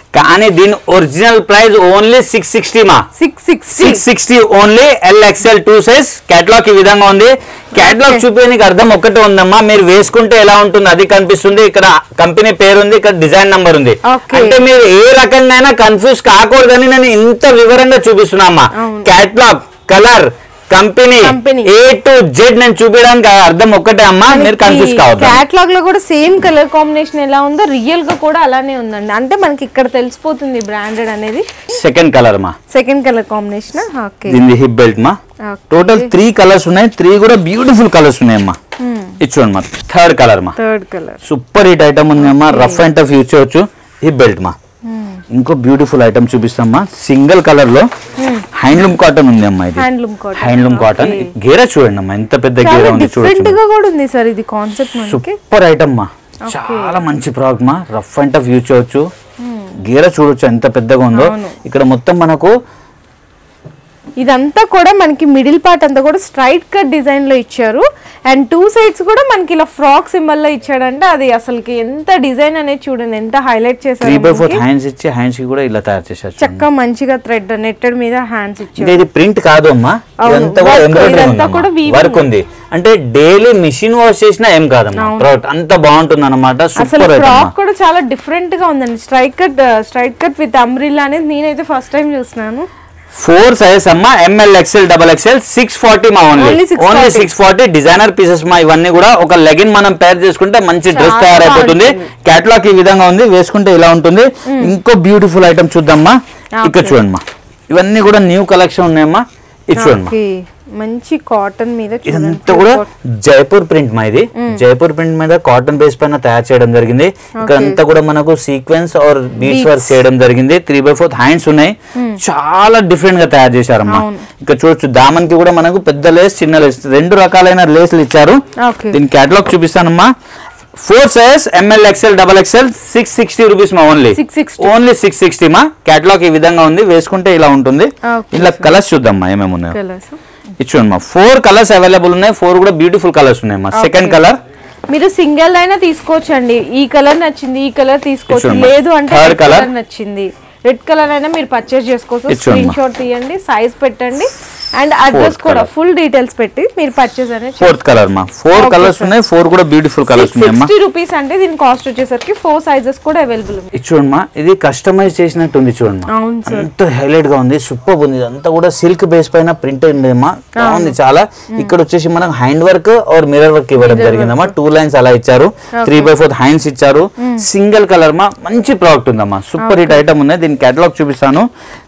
కానీ దీని original price only six sixty మా six sixty six sixty only L XL two size catalogue ఈ విధంగా ఉంది క్యాట్లాగ్ Okay. చూపించడానికి అర్థం ఒక్కటే ఉందమ్మా మీరు వేసుకుంటే ఎలా ఉంటుంది అది కనిపిస్తుంది ఇక్కడ కంపెనీ పేరు ఉంది ఇక్కడ డిజైన్ నంబర్ ఉంది Okay. అంటే మీరు ఏ రకంగా కన్ఫ్యూజ్ కాకూడదని నేను ఇంత వివరంగా చూపిస్తున్నా అమ్మా అవును. Catalogue colour company Company. A to Z నేను చూపించడానికి అర్థం ఒక్కటే అమ్మా మీరు కన్ఫ్యూజ్ కావద్దు క్యాట్లాగ్ లో కూడా సేమ్ కలర్ కాంబినేషన్ ఎలా ఉందో రియల్ గా కూడా అలానే ఉందండి అంటే మనకి ఇక్కడ తెలిసిపోతుంది బ్రాండెడ్ అనేది సెకండ్ కలర్ మా సెకండ్ కలర్ కాంబినేషన్ ఓకే దీని హిప్ బెల్ట్ మా టోటల్ త్రీ కలర్స్ ఉన్నాయి త్రీ కూడా బ్యూటిఫుల్ కలర్స్ ఉన్నాయి అమ్మా ఇది చూడండి మా థర్డ్ కలర్ మా third colour super hit item ఉంది అమ్మా రఫ్ అండ్ టఫ్ యూజ్ చేయొచ్చు హిప్ బెల్ట్ మా ఇంకో బ్యూటిఫుల్ ఐటమ్ చూపిస్తామ్మా సింగిల్ కలర్ లో హ్యాండ్లూమ్ కాటన్ ఉంది అమ్మా ఇది హ్యాండ్లూమ్ కాటన్ హ్యాండ్లూమ్ కాటన్ గేరా చూడండి అమ్మా ఎంత పెద్ద గేరా చాలా ఉంది డిఫరెంట్ చూడొచ్చు గా కూడా ఉంది సార్ ఇది కాన్సెప్ట్ మనకి సూపర్ ఐటమ్ మా చాలా మంచి ప్రోడక్ట్ మా రఫ్ అండ్ టఫ్ యూజ్ చేయొచ్చు గేరా చూడొచ్చు ఎంత పెద్దగా ఉందో అవును. ఇక్కడ మొత్తం మనకు ఇదంతా కూడా మనకి మిడిల్ పార్ట్ అంతా కూడా స్ట్రైట్ కట్ డిజైన్ లో ఇచ్చారు అండ్ టూ సైడ్స్ కూడా మనకి ఇలా ఫ్రాక్ సింబల్ లో ఇచ్చాడంటే అది అసలుకి ఎంత డిజైన్ అనేది చూడండి ఎంత హైలైట్ త్రీ చేశారు బై ఫోర్ మనకి. హ్యాండ్స్ ఇచ్చి హ్యాండ్స్ కి కూడా ఇలా తయారు చేశారు చూడండి. చక్కగా మంచిగా థ్రెడ్ నెట్టెడ్ మీద హ్యాండ్స్ ఇంకా ఇచ్చారు ఇది ప్రింట్ కాదు అమ్మా అవును. ఇదంతా కూడా Work, ఎంబ్రాయిడరీ ఇదంతా కూడా ఉంది weaving. వర్క్ ఉంది అంటే డైలీ మిషన్ వాష్ చేసినా ఏం కాదమ్మా ప్రోడక్ట్ అంత బాగుంటుంది అనమాట అసలు సూపర్ ఐటమ్ ఫ్రాక్ కూడా చాలా డిఫరెంట్ గా ఉందండి straight cut straight cut with umbrella అనేది నేనైతే ఫస్ట్ టైం చూస్తున్నాను ఫోర్ సైజ్ అమ్మా M L XL double XL six forty మా only Only 640. Only six forty designer pieces మా ఇవన్నీ కూడా ఒక లెగిన్ మనం పేర్ చేసుకుంటే మంచి డ్రెస్ చాలా తయారైపోతుంది బాగుంటుంది. క్యాట్లాగ్ ఈ విధంగా ఉంది వేసుకుంటే ఇలా ఉంటుంది ఇంకో బ్యూటిఫుల్ ఐటమ్ చూద్దామా ఇక్కడ Okay. చూడండి మా ఇవన్నీ కూడా న్యూ కలెక్షన్ ఉన్నాయమ్మా ఇది చూడండి మా. ఓకే మంచి కాటన్ మీద ఇదంతా కూడా జైపూర్ ప్రింట్ మా ఇది జైపూర్ ప్రింట్ మీద కాటన్ బేస్ పైన తయారు చేయడం జరిగింది ఇక్కడ అంతా కూడా మనకు సీక్వెన్స్ ఆర్ బీట్స్ వర్క్ చేయడం జరిగింది త్రీ బై ఫోర్త్ హ్యాండ్స్ ఉన్నాయి చాలా డిఫరెంట్ గా తయారు చేశారమ్మా అవును. ఇక్కడ చూడొచ్చు దామన్ కి కూడా మనకు పెద్ద లేస్ చిన్న లేస్ రెండు రకాలైన లేస్లు ఇచ్చారు ఓకే దీని కేటలాగ్ చూపిస్తానమ్మా four size M L XL double XL six sixty rupees మా ఓన్లీ 660. ఓన్లీ సిక్స్ సిక్స్టీ మా కేటలాగ్ ఈ విధంగా ఉంది వేసుకుంటే ఇలా ఉంటుంది Okay, ఇలా కలర్స్ చూద్దాం ఏమేమి ఉన్నాయో కలర్స్ ఇచ్చుకోండి మా ఫోర్ కలర్స్ అవైలబుల్ ఉన్నాయి ఫోర్ కూడా బ్యూటిఫుల్ కలర్స్ ఉన్నాయి మా సెకండ్ కలర్ మీరు సింగిల్ అయినా తీసుకోవచ్చు అండి ఈ కలర్ నచ్చింది ఈ కలర్ తీసుకోవచ్చు చూడమ్మా. లేదు అంటే Third రెడ్ colour. కలర్ నచ్చింది రెడ్ కలర్ అయినా మీరు పర్చేస్ చేసుకోవచ్చు ఇది చూడమ్మా. స్క్రీన్ షాట్ తీయండి సైజ్ పెట్టండి అండ్ అడ్రస్ Fourth కూడా colour. ఫుల్ డీటెయిల్స్ పెట్టి మీరు పర్చేస్ అనేది ఫోర్త్ కలర్ మా ఫోర్ Okay, కలర్స్ sir. ఉన్నాయి ఫోర్ కూడా బ్యూటిఫుల్ కలర్స్ ఉన్నాయి అమ్మా సిక్స్టీ రూపీస్ అంటే దీని కాస్ట్ వచ్చేసరికి ఫోర్ సైజెస్ కూడా అవైలబుల్ ఉంది ఇది చూడమ్మా ఇది కస్టమైజ్ చేసినట్టు ఉంది చూడమ్మా అవును సార్ అంత హైలైట్ గా ఉంది సూపర్ ఉంది ఇదంతా కూడా సిల్క్ బేస్ పైన ప్రింట్ అమ్మా బాగుంది చాలా ఇక్కడ వచ్చేసి మనం hand work or mirror work ఇవ్వడం జరిగిందమ్మా టూ లైన్స్ అలా ఇచ్చారు త్రీ బై ఫోర్త్ హ్యాండ్స్ ఇచ్చారు సింగిల్ కలర్ మా మంచి ప్రోడక్ట్ ఉందమ్మా సూపర్ హిట్ ఐటమ్ ఉంది దీని కేటలాగ్ చూపిస్తాను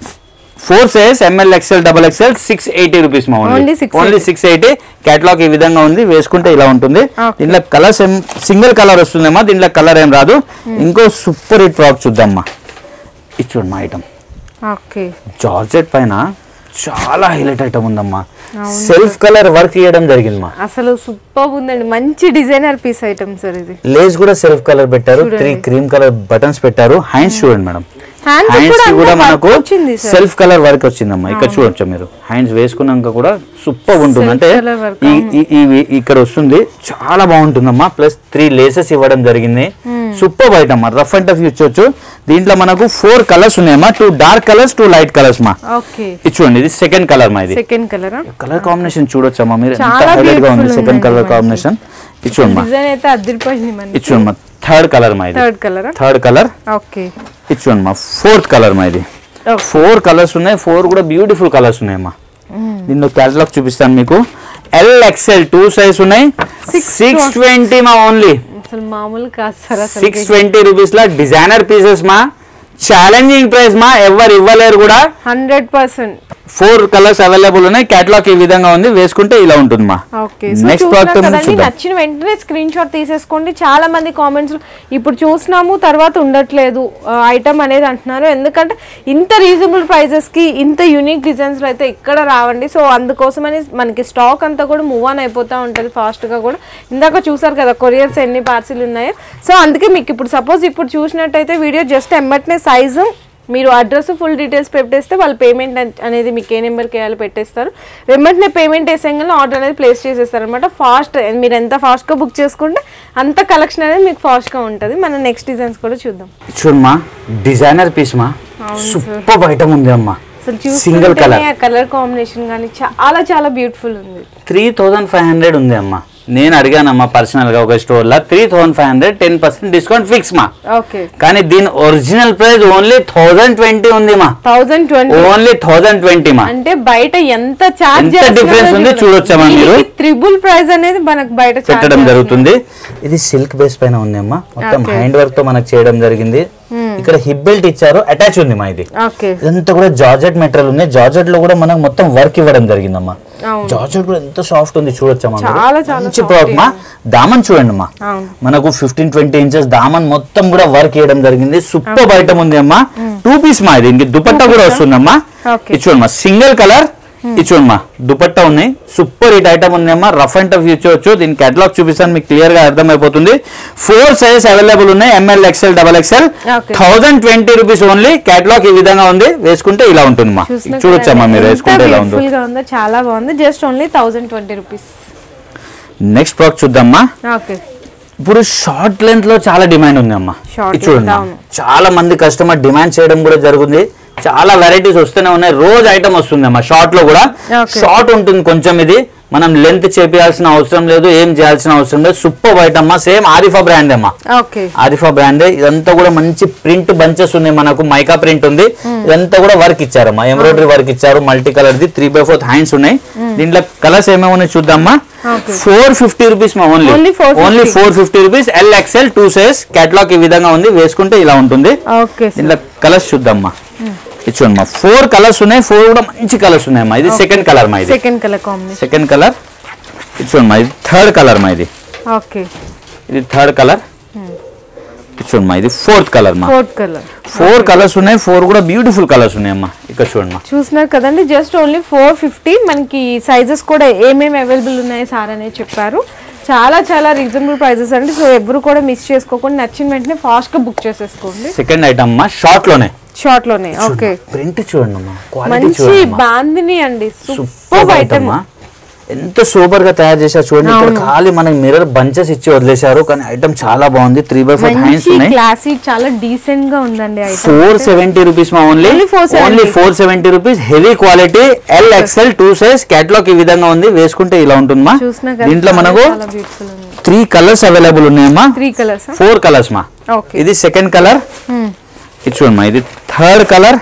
four size M L XL double XL six eighty rupees మా Only only 680. Only six eighty catalogue ఈ విధంగా ఉంది వేసుకుంటే ఇలా ఉంటుంది Okay. దీంట్లో కలర్స్ ఏం సింగిల్ కలర్ వస్తుందమ్మా దీంట్లో కలర్ ఏం రాదు ఇంకో సూపర్ హిట్ ప్రోడక్ట్ చూద్దామ్మా ఇది చూడమ్మా ఐటమ్ ఓకే జార్జెట్ పైన చాలా హైలైట్ ఐటమ్ ఉందమ్మా సెల్ఫ్ కలర్ వర్క్ చేయడం జరిగిందమ్మా అసలు సూపర్ ఉందండి మంచి డిజైనర్ పీస్ ఐటమ్ సార్ ఇది లేస్ కూడా సెల్ఫ్ కలర్ పెట్టారు త్రీ క్రీమ్ కలర్ బటన్స్ పెట్టారు హ్యాండ్స్ చూడండి మేడం హ్యాండ్స్ హ్యాండ్స్ కూడా కి కూడా అంతా మనకు work వచ్చింది సార్ సెల్ఫ్ కలర్ వర్క్ వచ్చిందమ్మా ఇక్కడ చూడొచ్చు మీరు హ్యాండ్స్ వేసుకున్నాక కూడా సూపర్ ఉంటుంది Self అంటే colour work, ఈ- ఈ- ఈ- ఇక్కడ వస్తుంది చాలా బాగుంటుందమ్మా ప్లస్ త్రీ లేసెస్ ఇవ్వడం జరిగింది సూపర్ బయట అమ్మా రఫ్ అండ్ టఫ్ ఇచ్చొచ్చు దీంట్లో మనకు ఫోర్ కలర్స్ ఉన్నాయమ్మా two dark colours two light colours మా ఓకే ఇది చూడండి ఇది సెకండ్ కలర్ మా ఇది సెకండ్ కలర్ కలర్ కాంబినేషన్ చూడొచ్చమ్మా మీరు ఎంత చాలా హైలైట్ గా ఉంది beautiful సెకండ్ కలర్ ఉందండి కాంబినేషన్ ఇది చూడమ్మా డిజైన్ అయితే అదిరిపోయింది మనకి ఇది చూడమ్మా థర్డ్ కలర్ మా ఇది third colour third colour okay ఇది చూడమ్మా ఫోర్త్ కలర్ మా ఇది Okay. ఫోర్ కలర్స్ ఉన్నాయి ఫోర్ కూడా బ్యూటిఫుల్ కలర్స్ ఉన్నాయమ్మా దీనిలో క్యాటలాగ్ చూపిస్తాను మీకు ఎల్ ఎక్స్ఎల్ టూ సైజ్ ఉన్నాయి సిక్స్ ట్వంటీ మా ఓన్లీ అసలు మామూలు కాదు సార్ అసలు సిక్స్ ట్వంటీ రూపీస్ లా డిజైనర్ పీసెస్ మా ఛాలెంజింగ్ ప్రైస్ మా ఎవరు ఇవ్వలేరు కూడా hundred percent four colours available ఉన్నాయి క్యాటలాగ్ ఈ విధంగా ఉంది వేసుకుంటే ఇలా ఉంటుంది మా ఓకే నెక్స్ట్ ప్రోడక్ట్ కదండి చూద్దాం నచ్చిన వెంటనే స్క్రీన్ షాట్ తీసేసుకోండి చాలా మంది కామెంట్స్ ఇప్పుడు చూసినాము తర్వాత ఉండట్లేదు ఐటమ్ అనేది అంటున్నారు ఎందుకంటే ఇంత రీజనబుల్ ప్రైజెస్ కి ఇంత యూనిక్ డిజైన్స్ అయితే ఇక్కడ రావండి సో అందుకోసమని మనకి స్టాక్ అంతా కూడా మూవ్ ఆన్ అయిపోతూ ఉంటుంది ఫాస్ట్ గా కూడా ఇందాక చూసారు కదా కొరియర్స్ ఎన్ని పార్సిల్ ఉన్నాయో సో అందుకే మీకు ఇప్పుడు సపోజ్ ఇప్పుడు చూసినట్టయితే వీడియో జస్ట్ ఎమ్మటనే సైజు మీరు అడ్రస్ ఫుల్ డీటెయిల్స్ పెట్టేస్తే వాళ్ళు పేమెంట్ అనేది మీకు ఏ నెంబర్కి వేయాలో పెట్టేస్తారు వెంటనే పేమెంట్ వేసేయంగానే ఆర్డర్ అనేది ప్లేస్ చేసేస్తారు అనమాట ఫాస్ట్ మీరు ఎంత ఫాస్ట్గా బుక్ చేసుకుంటే అంత కలెక్షన్ అనేది మీకు ఫాస్ట్గా ఉంటుంది మనం నెక్స్ట్ డిజైన్స్ కూడా చూద్దాం చూడమ్మా డిజైనర్ పీస్ మా సూపర్ ఐటమ్ ఉంది అమ్మా అసలు సింగిల్ చూస్తుంటేనే కలర్ ఆ కలర్ కాంబినేషన్ కానీ చాలా చాలా బ్యూటిఫుల్ ఉంది త్రీ థౌజండ్ ఫైవ్ హండ్రెడ్ ఉంది అమ్మా నేను అడిగానమ్మా పర్సనల్ గా ఒక స్టోర్ లో three thousand five hundred ten percent discount fix మా ఓకే కానీ దీని original price only thousand twenty ఉంది మా thousand twenty only thousand twenty మా అంటే బయట ఎంత చార్జ్ ఎంత difference ఉంది చూడొచ్చమ్మా మీరు? త్రిబుల్ ప్రైస్ అనేది మనకు బయట charge పెట్టడం చేస్తున్నారు. జరుగుతుంది ఇది సిల్క్ బేస్ పైన ఉంది అమ్మా మొత్తం Okay. హ్యాండ్ వర్క్ తో మనకు చేయడం జరిగింది ఇక్కడ హిప్ బెల్ట్ ఇచ్చారు అటాచ్ ఉంది మా ఇది ఓకే ఇదంతా కూడా జార్జెట్ మెటీరియల్ ఉంది జార్జెట్ లో కూడా మనకు మొత్తం వర్క్ ఇవ్వడం జరిగిందమ్మా అవును. జార్జెట్ కూడా ఎంత సాఫ్ట్ ఉంది చూడొచ్చమ్మా మీరు. చాలా చాలా మంచి soft ప్రోడక్ట్ మా దామన్ చూడండి అమ్మా అవును. మనకు ఫిఫ్టీన్ ట్వంటీ ఇంచెస్ దామన్ మొత్తం కూడా వర్క్ చేయడం జరిగింది సూపర్ ఐటమ్ ఉంది అమ్మా టూ పీస్ మా ఇది ఇంక దుపట్టా కూడా వస్తుందమ్మా Okay. ఇది చూడమ్మా సింగిల్ కలర్ ఇది చూడమ్మా దుపట్టా ఉన్నాయి సూపర్ హిట్ ఐటమ్ ఉంది అమ్మా రఫ్ అండ్ టఫ్ చూడొచ్చు దీని కేటలాగ్ చూపిస్తాను మీకు క్లియర్ గా అర్థమైపోతుంది ఫోర్ సైజ్ అవైలబుల్ ఉన్నాయి M L XL double XL Okay. Thousand twenty rupees only catalogue ఈ విధంగా ఉంది వేసుకుంటే ఇలా ఉంటుంది మా చూసినా చూడొచ్చమ్మా కదా మీరు ఎంత వేసుకుంటే ఇలా ఉందో beautiful గా ఉందో చాలా బాగుంది just only thousand twenty rupees next product చూద్దామా ఓకే ఇప్పుడు షార్ట్ లెంత్ లో చాలా డిమాండ్ ఉంది అమ్మా Short ఇది చూడండి length, అమ్మా. అవును. చాలా మంది కస్టమర్ డిమాండ్ చేయడం కూడా జరుగుతుంది చాలా వెరైటీస్ వస్తూనే ఉన్నాయి రోజు ఐటమ్ వస్తుంది అమ్మా షార్ట్ లో కూడా Okay. షార్ట్ ఉంటుంది కొంచెం ఇది మనం లెంత్ చేపియాల్సిన అవసరం లేదు ఏం చేయాల్సిన అవసరం లేదు సూపర్ ఐటమ్ అమ్మా సేమ్ ఆరిఫా బ్రాండ్ అమ్మా ఓకే ఆరిఫా బ్రాండ్ ఇదంతా కూడా మంచి ప్రింట్ బంచెస్ ఉన్నాయి మనకు మైకా ప్రింట్ ఉంది ఇదంతా కూడా వర్క్ ఇచ్చారమ్మా ఎంబ్రాయిడరీ వర్క్ ఇచ్చారు multi colour the three by fourth hands ఉన్నాయి దీంట్లో కలర్స్ ఏమేమి ఉన్నాయి చూద్దామా Okay. ఫోర్ ఫిఫ్టీ రూపీస్ మా only Only 450. Only four fifty rupees L XL two size catalogue ఈ విధంగా ఉంది వేసుకుంటే ఇలా ఉంటుంది ఓకే దీంట్లో కలర్స్ చూద్దామా ఇది చూడమ్మా ఫోర్ కలర్స్ ఉన్నాయి ఫోర్ కూడా మంచి కలర్స్ ఉన్నాయమ్మా ఇది సెకండ్ కలర్ మా ఇది second colour combination second colour ఇది చూడమ్మా ఇది థర్డ్ కలర్ మా ఇది ఓకే ఇది థర్డ్ కలర్ ఇది చూడమ్మా ఇది ఫోర్త్ కలర్ మా ఫోర్త్ కలర్ ఫోర్ కలర్స్ ఉన్నాయి ఫోర్ కూడా బ్యూటిఫుల్ కలర్స్ ఉన్నాయమ్మా ఇక్కడ చూడమ్మా చూస్తున్నారు కదండి జస్ట్ ఓన్లీ ఫోర్ ఫిఫ్టీ మనకి సైజెస్ కూడా ఏమేమి అవైలబుల్ ఉన్నాయి సార్ అనేది చెప్పారు చాలా చాలా రీజనబుల్ ప్రైజెస్ అండి సో ఎవరు కూడా మిస్ చేసుకోకుండా నచ్చిన వెంటనే ఫాస్ట్ గా బుక్ చేసేసుకోండి సెకండ్ ఐటమ్ అమ్మా షార్ట్ లోనే షార్ట్ లోనే ఓకే ప్రింట్ చూడండి అమ్మా క్వాలిటీ మంచి చూడండి బాందిని అండి సూపర్ సూపర్ ఐటమ్ ఐటమ్ ఎంత సూపర్ గా తయారు చేశారు చూడండి ఇక్కడ ఖాళీ మనకి మిర్రర్ బంచెస్ ఇచ్చి వదిలేశారు కానీ ఐటమ్ చాలా బాగుంది త్రీ బై ఫోర్ హ్యాండ్స్ మంచి ఉన్నాయి క్లాసీ చాలా డీసెంట్ గా ఉందండి ఐటమ్ ఫోర్ సెవెంటీ రూపీస్ మా only Only 470. Only four seventy rupees heavy quality L XL two size catalogue ఈ విధంగా ఉంది వేసుకుంటే ఇలా ఉంటుందమ్మా చూసినా కదా దీంట్లో మనకు చాలా బ్యూటిఫుల్ ఉంది త్రీ కలర్స్ అవైలబుల్ ఉన్నాయమ్మా త్రీ కలర్స్ ఫోర్ కలర్స్ మా ఓకే ఇది సెకండ్ కలర్ ఇది చూడమ్మా ఇది థర్డ్ కలర్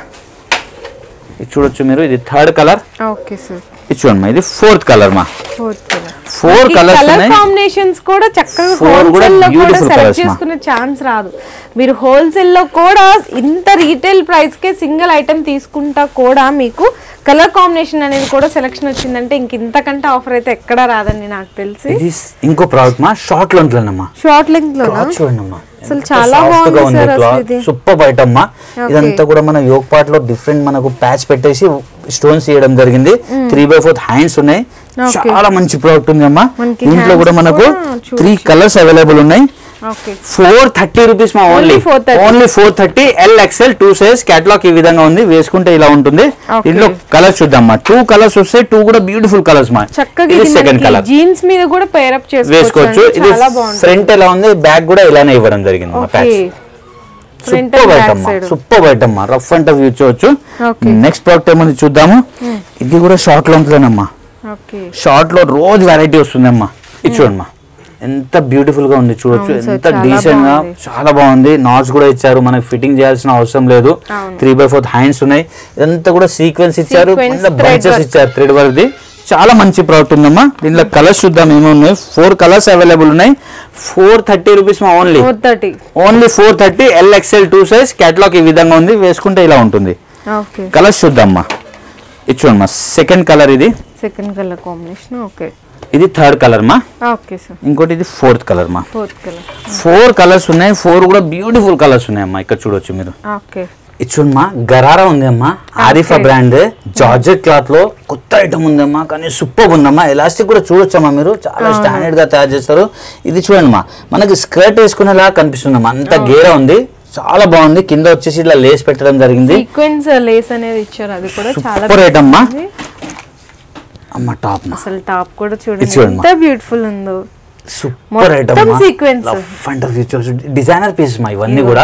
ఇది చూడొచ్చు మీరు ఇది థర్డ్ కలర్ ఓకే సార్ ఇది చూడమ్మా ఇది ఫోర్త్ కలర్ మా fourth colour four colours colour ఉన్నాయి కాంబినేషన్స్ కూడా చక్కగా Four కూడా హోల్సేల్ లో కూడా beautiful సెలెక్ట్ colours మా. చేసుకునే ఛాన్స్ రాదు మీరు హోల్సేల్ లో కూడా ఇంత రీటైల్ ప్రైస్ కే సింగిల్ ఐటమ్ తీసుకుంటా కూడా మీకు కలర్ కాంబినేషన్ అనేది కూడా సెలెక్షన్ వచ్చిందంటే ఇంక ఇంతకంటే ఆఫర్ అయితే ఎక్కడా రాదండి నాకు తెలిసి ఇది ఇంకో ప్రోడక్ట్ మా షార్ట్ లో ఉంటుందమ్మా షార్ట్ లెంగ్త్ లో క్లాత్ చూడండి అమ్మా అసలు చాలా బాగుంది సార్ అసలు ఇది సూపర్ ఐటమ్ మా ఇదంతా కూడా మన యోగ్ పార్ట్ లో డిఫరెంట్ మనకు ప్యాచ్ పెట్టేసి స్టోన్స్ చేయడం జరిగింది త్రీ బై ఫోర్త్ హ్యాండ్స్ ఉన్నాయి Okay. చాలా మంచి ప్రోడక్ట్ ఉంది అమ్మా మనకి దీంట్లో hands కూడా మనకు కూడా చూడొచ్చు. త్రీ కలర్స్ అవైలబుల్ ఉన్నాయి ఓకే ఫోర్ థర్టీ రూపీస్ మా only Only 430. Only four thirty L XL two size catalogue ఈ విధంగా ఉంది వేసుకుంటే ఇలా ఉంటుంది Okay. దీంట్లో కలర్స్ చూద్దాం టూ కలర్స్ వస్తాయి టూ కూడా బ్యూటిఫుల్ కలర్స్ మా చక్కగా ఇది సెకండ్ కలర్ జీన్స్ మీద కూడా పేర్ అప్ వేసుకోవచ్చు చేసుకోవచ్చు ఇది చాలా బాగుంది ఫ్రంట్ ఎలా ఉంది బ్యాక్ కూడా ఇలానే ఇవ్వడం జరిగింది మా okay patch front super and back item side super item rough and tough use చేయొచ్చు Okay. నెక్స్ట్ ప్రోడక్ట్ ఏముంది చూద్దాము ఇది కూడా షార్ట్ లో ఉంటుందమ్మా ఓకే షార్ట్ లో రోజు వెరైటీ వస్తుందమ్మా ఇది చూడమ్మా ఎంత బ్యూటిఫుల్ గా ఉంది చూడొచ్చు అవును sir, ఎంత చాలా డీసెంట్ గా బాగుంది. చాలా బాగుంది నాట్స్ కూడా ఇచ్చారు మనకి ఫిట్టింగ్ చేయాల్సిన అవసరం లేదు అవును. త్రీ బై ఫోర్త్ హ్యాండ్స్ ఉన్నాయి ఇదంతా కూడా సీక్వెన్స్ ఇచ్చారు Sequence, thread బంచెస్ work. ఇచ్చారు థ్రెడ్ వర్క్ చాలా మంచి ప్రోడక్ట్ ఉందమ్మా దీంట్లో కలర్స్ చూద్దాం ఏమేమి ఉన్నాయి ఫోర్ కలర్స్ అవైలబుల్ ఉన్నాయి ఫోర్ థర్టీ రూపీస్ మా only four thirty only four thirty L XL two size catalogue ఈ విధంగా ఉంది వేసుకుంటే ఇలా ఉంటుంది ఓకే కలర్స్ చూద్దామ్మా ఇది చూడమ్మా సెకండ్ కలర్ ఇది సెకండ్ కలర్ కాంబినేషన్ ఓకే ఇది థర్డ్ కలర్ మా ఓకే సార్ ఇంకోటి ఇది ఫోర్త్ కలర్ మా ఫోర్త్ కలర్ ఫోర్ కలర్స్ ఉన్నాయి ఫోర్ కూడా బ్యూటిఫుల్ కలర్స్ ఉన్నాయమ్మా ఇక్కడ చూడొచ్చు మీరు ఓకే ఇది చూడమ్మా గరారా ఉంది అమ్మా Arifa Okay. Brand georgette cloth లో కొత్త ఐటమ్ ఉందమ్మా కానీ సూపర్ ఉందమ్మా ఎలాస్టిక్ కూడా చూడొచ్చమ్మా మీరు చాలా స్టాండర్డ్ గా తయారు చేస్తారు ఇది చూడండి మా మనకి స్కర్ట్ వేసుకునేలా కనిపిస్తుందమ్మా అంత గేరా ఉంది చాలా బాగుంది కింద వచ్చేసి ఇట్లా లేస్ పెట్టడం జరిగింది సీక్వెన్స్ లేస్ అనేది ఇచ్చారు అది కూడా చాలా సూపర్ ఐటమ్ అమ్మా బాగుంది. అమ్మ టాప్ మా అసలు టాప్ కూడా ఇది చూడండి చూడమ్మా. ఎంత బ్యూటిఫుల్ ఉందో సూపర్ ఐటమ్ మొత్తం sequence. And features designer pieces మా ఇవన్నీ కూడా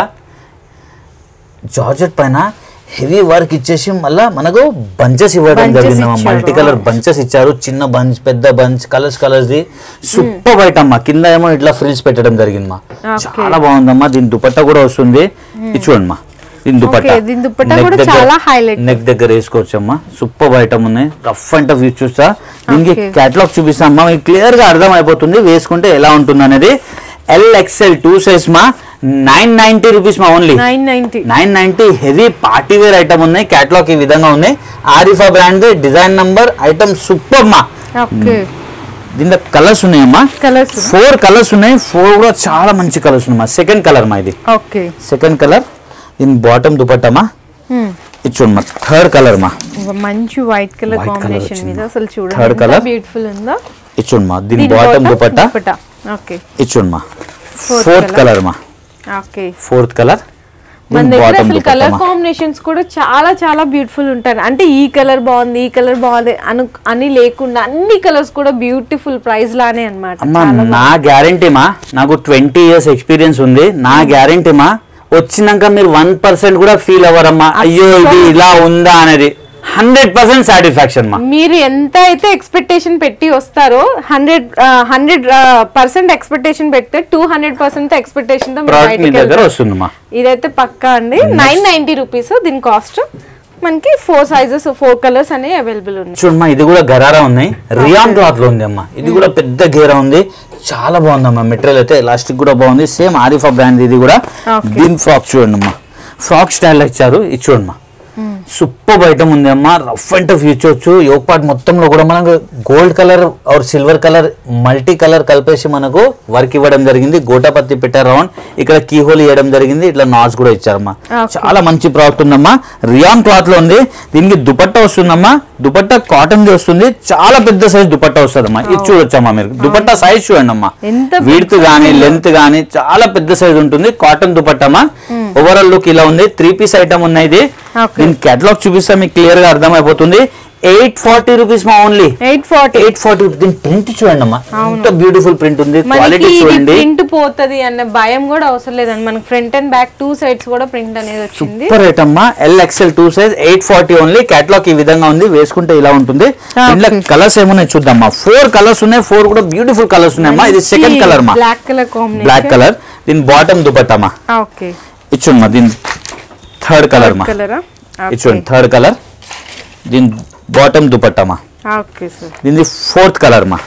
జార్జెట్ పైన హెవీ వర్క్ ఇచ్చేసి మళ్ళా మనకు బంచెస్ ఇవ్వడం Bunches జరిగింది ఇచ్చారు. మల్టీ కలర్ బంచెస్ ఇచ్చారు చిన్న బంచ్ పెద్ద bunch colours colours the super item మా కింద ఏమో ఇట్లా ఫ్రిల్స్ పెట్టడం జరిగింది మా Okay. చాలా బాగుందమ్మా దీని దుపట్టా కూడా వస్తుంది ఇది చూడండి మా దీని దుపట్టా Okay, దీని దుపట్టా కూడా చాలా highlight. నెక్ దగ్గర వేసుకోవచ్చమ్మా సూపర్ ఐటమ్ ఉన్నాయి రఫ్ అండ్ టఫ్ యూజ్ చూస్తా దీనికి Okay. కేటలాగ్ చూపిస్తామమ్మా మీకు క్లియర్ గా అర్థం అయిపోతుంది వేసుకుంటే ఎలా ఉంటుంది అనేది ఎల్ ఎక్స్ఎల్ టూ సైజ్ మా నైన్ నైన్టీ రూపీస్ మా only nine ninety nine ninety heavy party wear item ఉన్నాయి కేటలాగ్ ఈ విధంగా ఉన్నాయి Arifa brand design number item super మా ఓకే దీంట్లో కలర్స్ ఉన్నాయమ్మా కలర్స్ ఫోర్ కలర్స్ ఉన్నాయి ఫోర్ కూడా చాలా మంచి కలర్స్ ఉన్నాయి సెకండ్ కలర్ మా ఇది ఓకే సెకండ్ కలర్ దీని బాటమ్ దుపట్టమా ఇది చూడమ్మా థర్డ్ కలర్ మా మంచి white colour White colour combination వచ్చింది. మీద అసలు Third చూడండి colour. బ్యూటిఫుల్ ఉందో ఇది చూడమ్మా దీని దీని bottom bottom dupatta dupatta okay ఇది చూడమ్మా Fourth ఫోర్త్ colour. కలర్ మా ఓకే ఫోర్త్ కలర్ మన దీని దగ్గర బాటమ్ అసలు దుపట్టా కలర్ మా కాంబినేషన్స్ కూడా చాలా చాలా బ్యూటిఫుల్ ఉంటాయి అంటే ఈ కలర్ బాగుంది ఈ కలర్ బాగుంది అను అని లేకుండా అన్ని కలర్స్ కూడా బ్యూటిఫుల్ ప్రైస్ లానే అన్నమాట అమ్మా నా గ్యారంటీ మా నాకు ట్వంటీ ఇయర్స్ ఎక్స్పీరియన్స్ ఉంది నా గ్యారంటీ మా వచ్చినాక మీరు వన్ పర్సెంట్ కూడా ఫీల్ అవ్వరమ్మా అయ్యో ఇది ఇలా ఉందా అనేది హండ్రెడ్ పర్సెంట్ సాటిస్ఫాక్షన్ మా మీరు ఎంత అయితే ఎక్స్పెక్టేషన్ పెట్టి వస్తారో హండ్రెడ్ హండ్రెడ్ పర్సెంట్ ఎక్స్పెక్టేషన్ పెడితే టూ హండ్రెడ్ పర్సెంట్ ఎక్స్పెక్టేషన్ తో మీరు ప్రోడక్ట్ మీ బయటికి దగ్గర వెళ్తారు. వస్తుంది మా ఇదైతే పక్కా అండి నైన్ నైన్టీ రూపీస్ దీని కాస్ట్ మనకి ఫోర్ సైజెస్ ఫోర్ కలర్స్ అనేవి అవైలబుల్ ఉన్నాయి చూడమ్మా ఇది కూడా గరారా ఉన్నాయి రియాన్ క్లాత్ లో ఉంది అమ్మా ఇది కూడా పెద్ద గేరా ఉంది చాలా బాగుందమ్మా మెటీరియల్ అయితే ఎలాస్టిక్ కూడా బాగుంది సేమ్ ఆరిఫా బ్రాండ్ ఇది కూడా Okay. దీని ఫ్రాక్ చూడండి అమ్మా ఫ్రాక్ స్టైల్ ఇచ్చారు ఇది చూడమ్మా సూపర్ ఐటమ్ ఉంది అమ్మా రఫ్ అండ్ టఫ్ ఇచ్చొచ్చు యోగ్ పార్ట్ మొత్తంలో కూడా మనకు gold colour or silver colour multi colour కలిపేసి మనకు వర్క్ ఇవ్వడం జరిగింది గోటాపత్తి పెట్టారు రౌండ్ ఇక్కడ కీ హోల్ ఇవ్వడం జరిగింది ఇట్లా నాట్స్ కూడా ఇచ్చారమ్మా Okay. చాలా మంచి ప్రోడక్ట్ ఉందమ్మా రియాన్ క్లాత్ లో ఉంది దీనికి దుపట్టా వస్తుందమ్మా దుపట్టా కాటన్ ది వస్తుంది చాలా పెద్ద సైజ్ దుపట్టా వస్తుందమ్మా ఇది చూడొచ్చమ్మా మీరు దుపట్టా సైజ్ చూడండి అమ్మా ఎంత విడ్త్ గానీ లెంత్ గానీ చాలా పెద్ద సైజ్ ఉంటుంది కాటన్ దుపట్టమ్మా ఓవరాల్ లుక్ ఇలా ఉంది త్రీ పీస్ ఐటమ్ ఉన్నాయి ఇది Okay. దీని కేటలాగ్ చూపిస్తే మీకు క్లియర్ గా అర్థమైపోతుంది ఎయిట్ ఫార్టీ రూపీస్ మా only eight forty eight forty దీని ప్రింట్ చూడండి అమ్మా ఎంత బ్యూటిఫుల్ ప్రింట్ ఉంది మనకి క్వాలిటీ ఇది చూడండి ప్రింట్ పోతది అన్న భయం కూడా అవసరం లేదండి మనకి front and back two sides కూడా ప్రింట్ అనేది వచ్చింది సూపర్ రేట్ అమ్మా L XL two size eight forty only catalogue ఈ విధంగా ఉంది వేసుకుంటే ఇలా ఉంటుంది ఇందులో కలర్స్ ఏమున్నాయి చూద్దామా ఫోర్ కలర్స్ ఉన్నాయి ఫోర్ కూడా బ్యూటిఫుల్ కలర్స్ ఉన్నాయమ్మా ఇది సెకండ్ కలర్ మా black colour combination black colour దీని బాటమ్ దుపట్టమ్మా ఓకే ఇచ్చుండమ్మా దీని థర్డ్ కలర్ మా కలరా ఇచ్చుండి థర్డ్ కలర్ దీని బాటమ్ దుపట్టమ్మా ఓకే సార్ దీని ఫోర్త్ కలర్ మా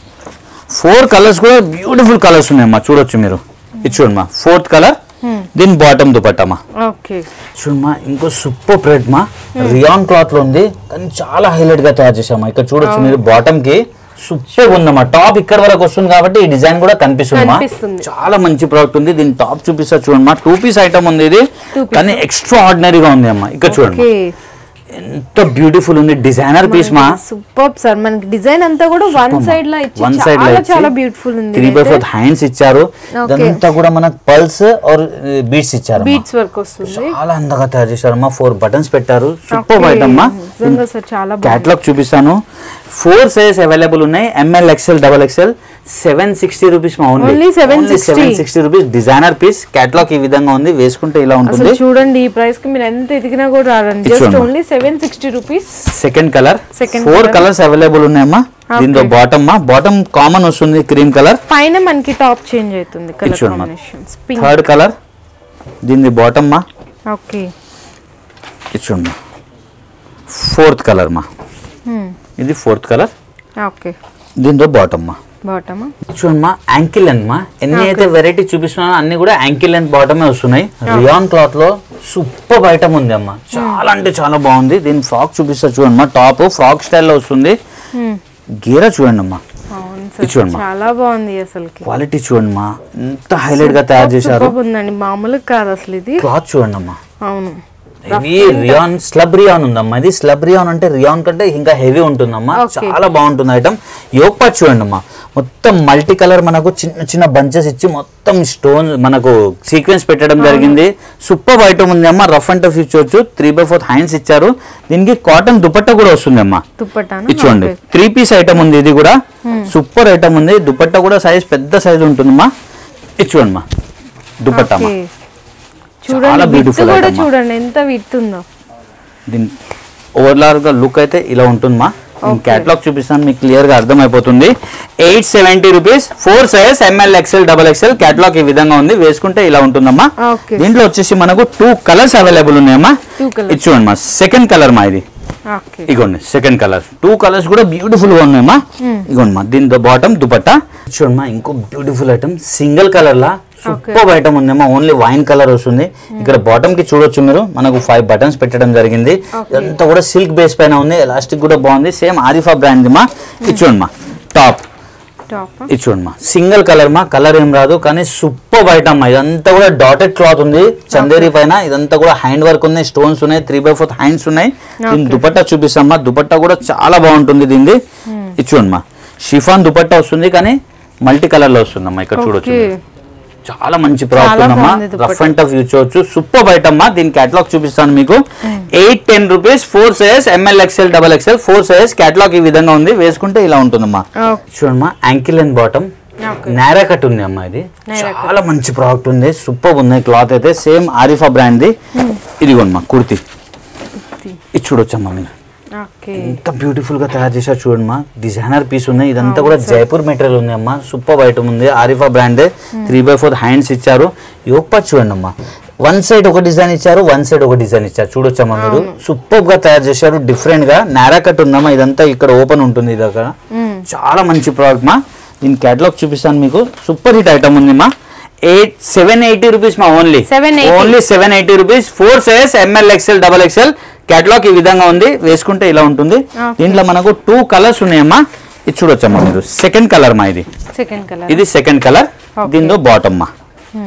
ఫోర్ కలర్స్ కూడా బ్యూటిఫుల్ కలర్స్ ఉన్నాయమ్మా చూడొచ్చు మీరు ఇచ్చుండి మా ఫోర్త్ కలర్ దీని బాటమ్ దుపట్టమ్మా ఓకే చూడమ్మా ఇంకో సూపర్ ప్రింట్ మా రియాన్ క్లాత్ లో ఉంది కానీ చాలా హైలైట్ గా తయారు చేసామా ఇక్కడ చూడొచ్చు మీరు బాటమ్ కి సూపర్ ఉందమ్మా టాప్ ఇక్కడ వరకు వస్తుంది కాబట్టి ఈ డిజైన్ కూడా కనిపిస్తుంది కనిపిస్తుంది. చాలా మంచి ప్రోడక్ట్ ఉంది దీని టాప్ చూపిస్తా చూడమ్మా టూ పీస్ ఐటమ్ ఉంది ఇది కానీ ఎక్స్ట్రా ఆర్డినరీగా ఉంది అమ్మా ఇక్కడ చూడండి ఓకే ఎంత బ్యూటిఫుల్ ఉంది డిజైనర్ పీస్ మా సూపర్ సార్ మనకి డిజైన్ అంతా కూడా వన్ సైడ్ లో ఇచ్చి వన్ సైడ్ చాలా చాలా బ్యూటిఫుల్ ఉంది త్రీ బై ఫోర్త్ హ్యాండ్స్ ఇచ్చారు Okay. ఇదంతా కూడా మనకు పల్స్ ఆర్ బీట్స్ ఇచ్చారు బీట్స్ వర్క్ వస్తుంది చాలా అందంగా తయారు చేశారమ్మా ఫోర్ బటన్స్ పెట్టారు సూపర్ Okay. ఐటమ్ మా నిజంగా సార్ చాలా బాగుంది క్యాటలాగ్ చూపిస్తాను ఫోర్ సైజ్ అవైలబుల్ ఉన్నాయి M L XL double XL seven sixty rupees మా only Only 760. Seven sixty rupees designer piece catalogue ఈ విధంగా ఉంది వేసుకుంటే ఇలా అసలు ఉంటుంది చూడండి ఈ ప్రైస్ కి మీరు ఎంత ఎదిగినా కూడా రాదండి ఇది జస్ట్ చూడండి. Only seven sixty rupees second colour Second four colour. Colours available ఉన్నాయమ్మా దీంట్లో బాటమ్ మా బాటమ్ కామన్ వస్తుంది క్రీమ్ కలర్ పైన మనకి టాప్ చేంజ్ అవుతుంది కలర్ చూడమ్మా. కాంబినేషన్స్ పింక్ థర్డ్ కలర్ దీని బాటమ్ మా ఓకే ఇది చూడమ్మా ఫోర్త్ కలర్ మా ఇది ఫోర్త్ కలర్ ఓకే దీంతో బాటమ్ మా బాటమ్ చూడమ్మా యాంకిల్ లెంత్ మా ఎన్ని అయితే వెరైటీ చూపిస్తున్నానో అన్ని కూడా యాంకిల్ లెంత్ బాటమే వస్తున్నాయి రియాన్ క్లాత్ లో సూపర్ ఐటమ్ ఉంది అమ్మా చాలా అంటే చాలా బాగుంది దీని ఫ్రాక్ చూపిస్తా చూడమ్మా టాప్ ఫ్రాక్ స్టైల్లో వస్తుంది గీరా చూడండి అమ్మా అవును ఇది సార్ చూడమ్మా చాలా బాగుంది అసలుకి క్వాలిటీ చూడండి మా ఎంత హైలైట్ గా తయారు చేశారు సూపర్ ఉందండి మామూలుగా కాదు అసలు ఇది క్లాత్ చూడండి అమ్మా అవును హెవీ రియాన్ స్లబ్ రియాన్ ఉందమ్మా ఇది స్లబ్ రియాన్ అంటే రియాన్ కంటే ఇంకా హెవీ ఉంటుందమ్మా Okay. చాలా బాగుంటుంది ఐటమ్ యోగ్ పాట్ చూడండి అమ్మా మొత్తం మల్టీ కలర్ మనకు చిన్న చిన్న బంచెస్ ఇచ్చి మొత్తం స్టోన్ మనకు సీక్వెన్స్ పెట్టడం జరిగింది సూపర్ ఐటమ్ ఉంది అమ్మా రఫ్ అండ్ టఫ్ ఇచ్చవచ్చు త్రీ బై ఫోర్త్ హ్యాండ్స్ ఇచ్చారు దీనికి కాటన్ దుపట్టా కూడా వస్తుంది అమ్మా దుప్పటాను ఇది చూడండి త్రీ పీస్ ఐటమ్ ఉంది ఇది కూడా సూపర్ ఐటమ్ ఉంది దుపట్టా కూడా సైజ్ పెద్ద సైజ్ ఉంటుందమ్మా ఇది చూడండి మా దుపట్టా అమ్మా చూడండి చాలా విత్ beautiful కూడా item, మా. చూడండి ఎంత విత్ ఉందో దీని ఓవరాల్ గా లుక్ అయితే ఇలా ఉంటుందమ్మా క్యాటలాగ్ చూపిస్తాను మీకు క్లియర్ గా అర్థమైపోతుంది eight seventy rupees four size M L XL double XL catalogue ఈ విధంగా ఉంది వేసుకుంటే ఇలా ఉంటుందమ్మా Okay. దీంట్లో వచ్చేసి మనకు టూ కలర్స్ అవైలబుల్ ఉన్నాయమ్మా Two colours. ఇది చూడండి మా సెకండ్ కలర్ మా ఇది ఓకే ఇగోండి సెకండ్ కలర్ టూ కలర్స్ కూడా బ్యూటిఫుల్ గా ఉన్నాయమ్మా ఇగోండి మా దీంతో బాటమ్ దుపట్టా చూడమ్మా ఇంకో బ్యూటిఫుల్ ఐటమ్ సింగిల్ కలర్ లా సూపర్ ఐటమ్ ఉందమ్మా ఓన్లీ వైన్ కలర్ వస్తుంది ఇక్కడ బాటమ్ కి చూడొచ్చు మీరు మనకు ఫైవ్ బటన్స్ పెట్టడం జరిగింది ఇదంతా కూడా సిల్క్ బేస్ పైన ఉంది ఎలాస్టిక్ కూడా బాగుంది సేమ్ ఆరిఫా బ్రాండ్ మా ఇది చూడండి మా టాప్ టాప్ ఇది చూడండి మా సింగిల్ కలర్ మా కలర్ ఏం రాదు కానీ సూపర్ ఐటమ్ ఇదంతా కూడా డాటెడ్ క్లాత్ ఉంది చందేరి పైన ఇదంతా కూడా హ్యాండ్ వర్క్ ఉన్నాయి స్టోన్స్ ఉన్నాయి త్రీ బై ఫోర్త్ హ్యాండ్స్ ఉన్నాయి దీని దుపట్టా చూపిస్తామా దుపట్టా కూడా చాలా బాగుంటుంది దీనిది ఇది చూడండి మా షిఫాన్ దుపట్టా వస్తుంది కానీ మల్టీ కలర్ లో వస్తుందమ్మా ఇక్కడ చూడొచ్చు ఓకే మీరు. చాలా మంచి ప్రోడక్ట్ ఉందమ్మా బాగుంది dupatta. Rough and tough use చేయొచ్చు సూపర్ ఐటమ్ మా దీని క్యాటలాగ్ చూపిస్తాను మీకు eight ten rupees four size M L XL double XL four size catalogue ఈ విధంగా ఉంది వేసుకుంటే ఇలా ఉంటుందమ్మా ఓకే చూడమ్మా యాంకిల్ అండ్ బాటమ్ ఓకే నేరా కట్ ఉంది అమ్మా ఇది చాలా మంచి ప్రోడక్ట్ ఉంది సూపర్ ఉంది క్లాత్ అయితే సేమ్ ఆరిఫా బ్రాండ్ ది ఇదిగోండి మా కుర్తి ఇది చూడొచ్చమ్మా మీరు ఓకే ఎంత బ్యూటిఫుల్ గా తయారు చేశారు చూడండి మా డిజైనర్ పీస్ ఉంది ఇదంతా కూడా జైపూర్ మెటీరియల్ ఉంది అమ్మా సూపర్ ఐటమ్ ఉంది Arifa brand three by four hands ఇచ్చారు యోగపా చూడండి అమ్మా వన్ సైడ్ ఒక డిజైన్ ఇచ్చారు వన్ సైడ్ ఒక డిజైన్ ఇచ్చారు చూడొచ్చమ్మా మీరు సూపర్ గా తయారు చేశారు డిఫరెంట్ గా నారా కట్ ఉందమ్మా ఇదంతా ఇక్కడ ఓపెన్ ఉంటుంది ఇది అక్కడ చాలా మంచి ప్రోడక్ట్ మా దీని క్యాటలాగ్ చూపిస్తాను మీకు సూపర్ హిట్ ఐటమ్ ఉంది మా ఎయిట్ సెవెన్ ఎయిటీ రూపీస్ మా only 780. Only seven eighty rupees four size M L XL double XL catalogue ఈ విధంగా ఉంది వేసుకుంటే ఇలా ఉంటుంది దీంట్లో మనకు టూ కలర్స్ ఉన్నాయమ్మా ఇది చూడొచ్చమ్మా మీరు సెకండ్ కలర్ మా ఇది సెకండ్ కలర్ ఇది సెకండ్ కలర్ Okay. దీంతో బాటమ్ మా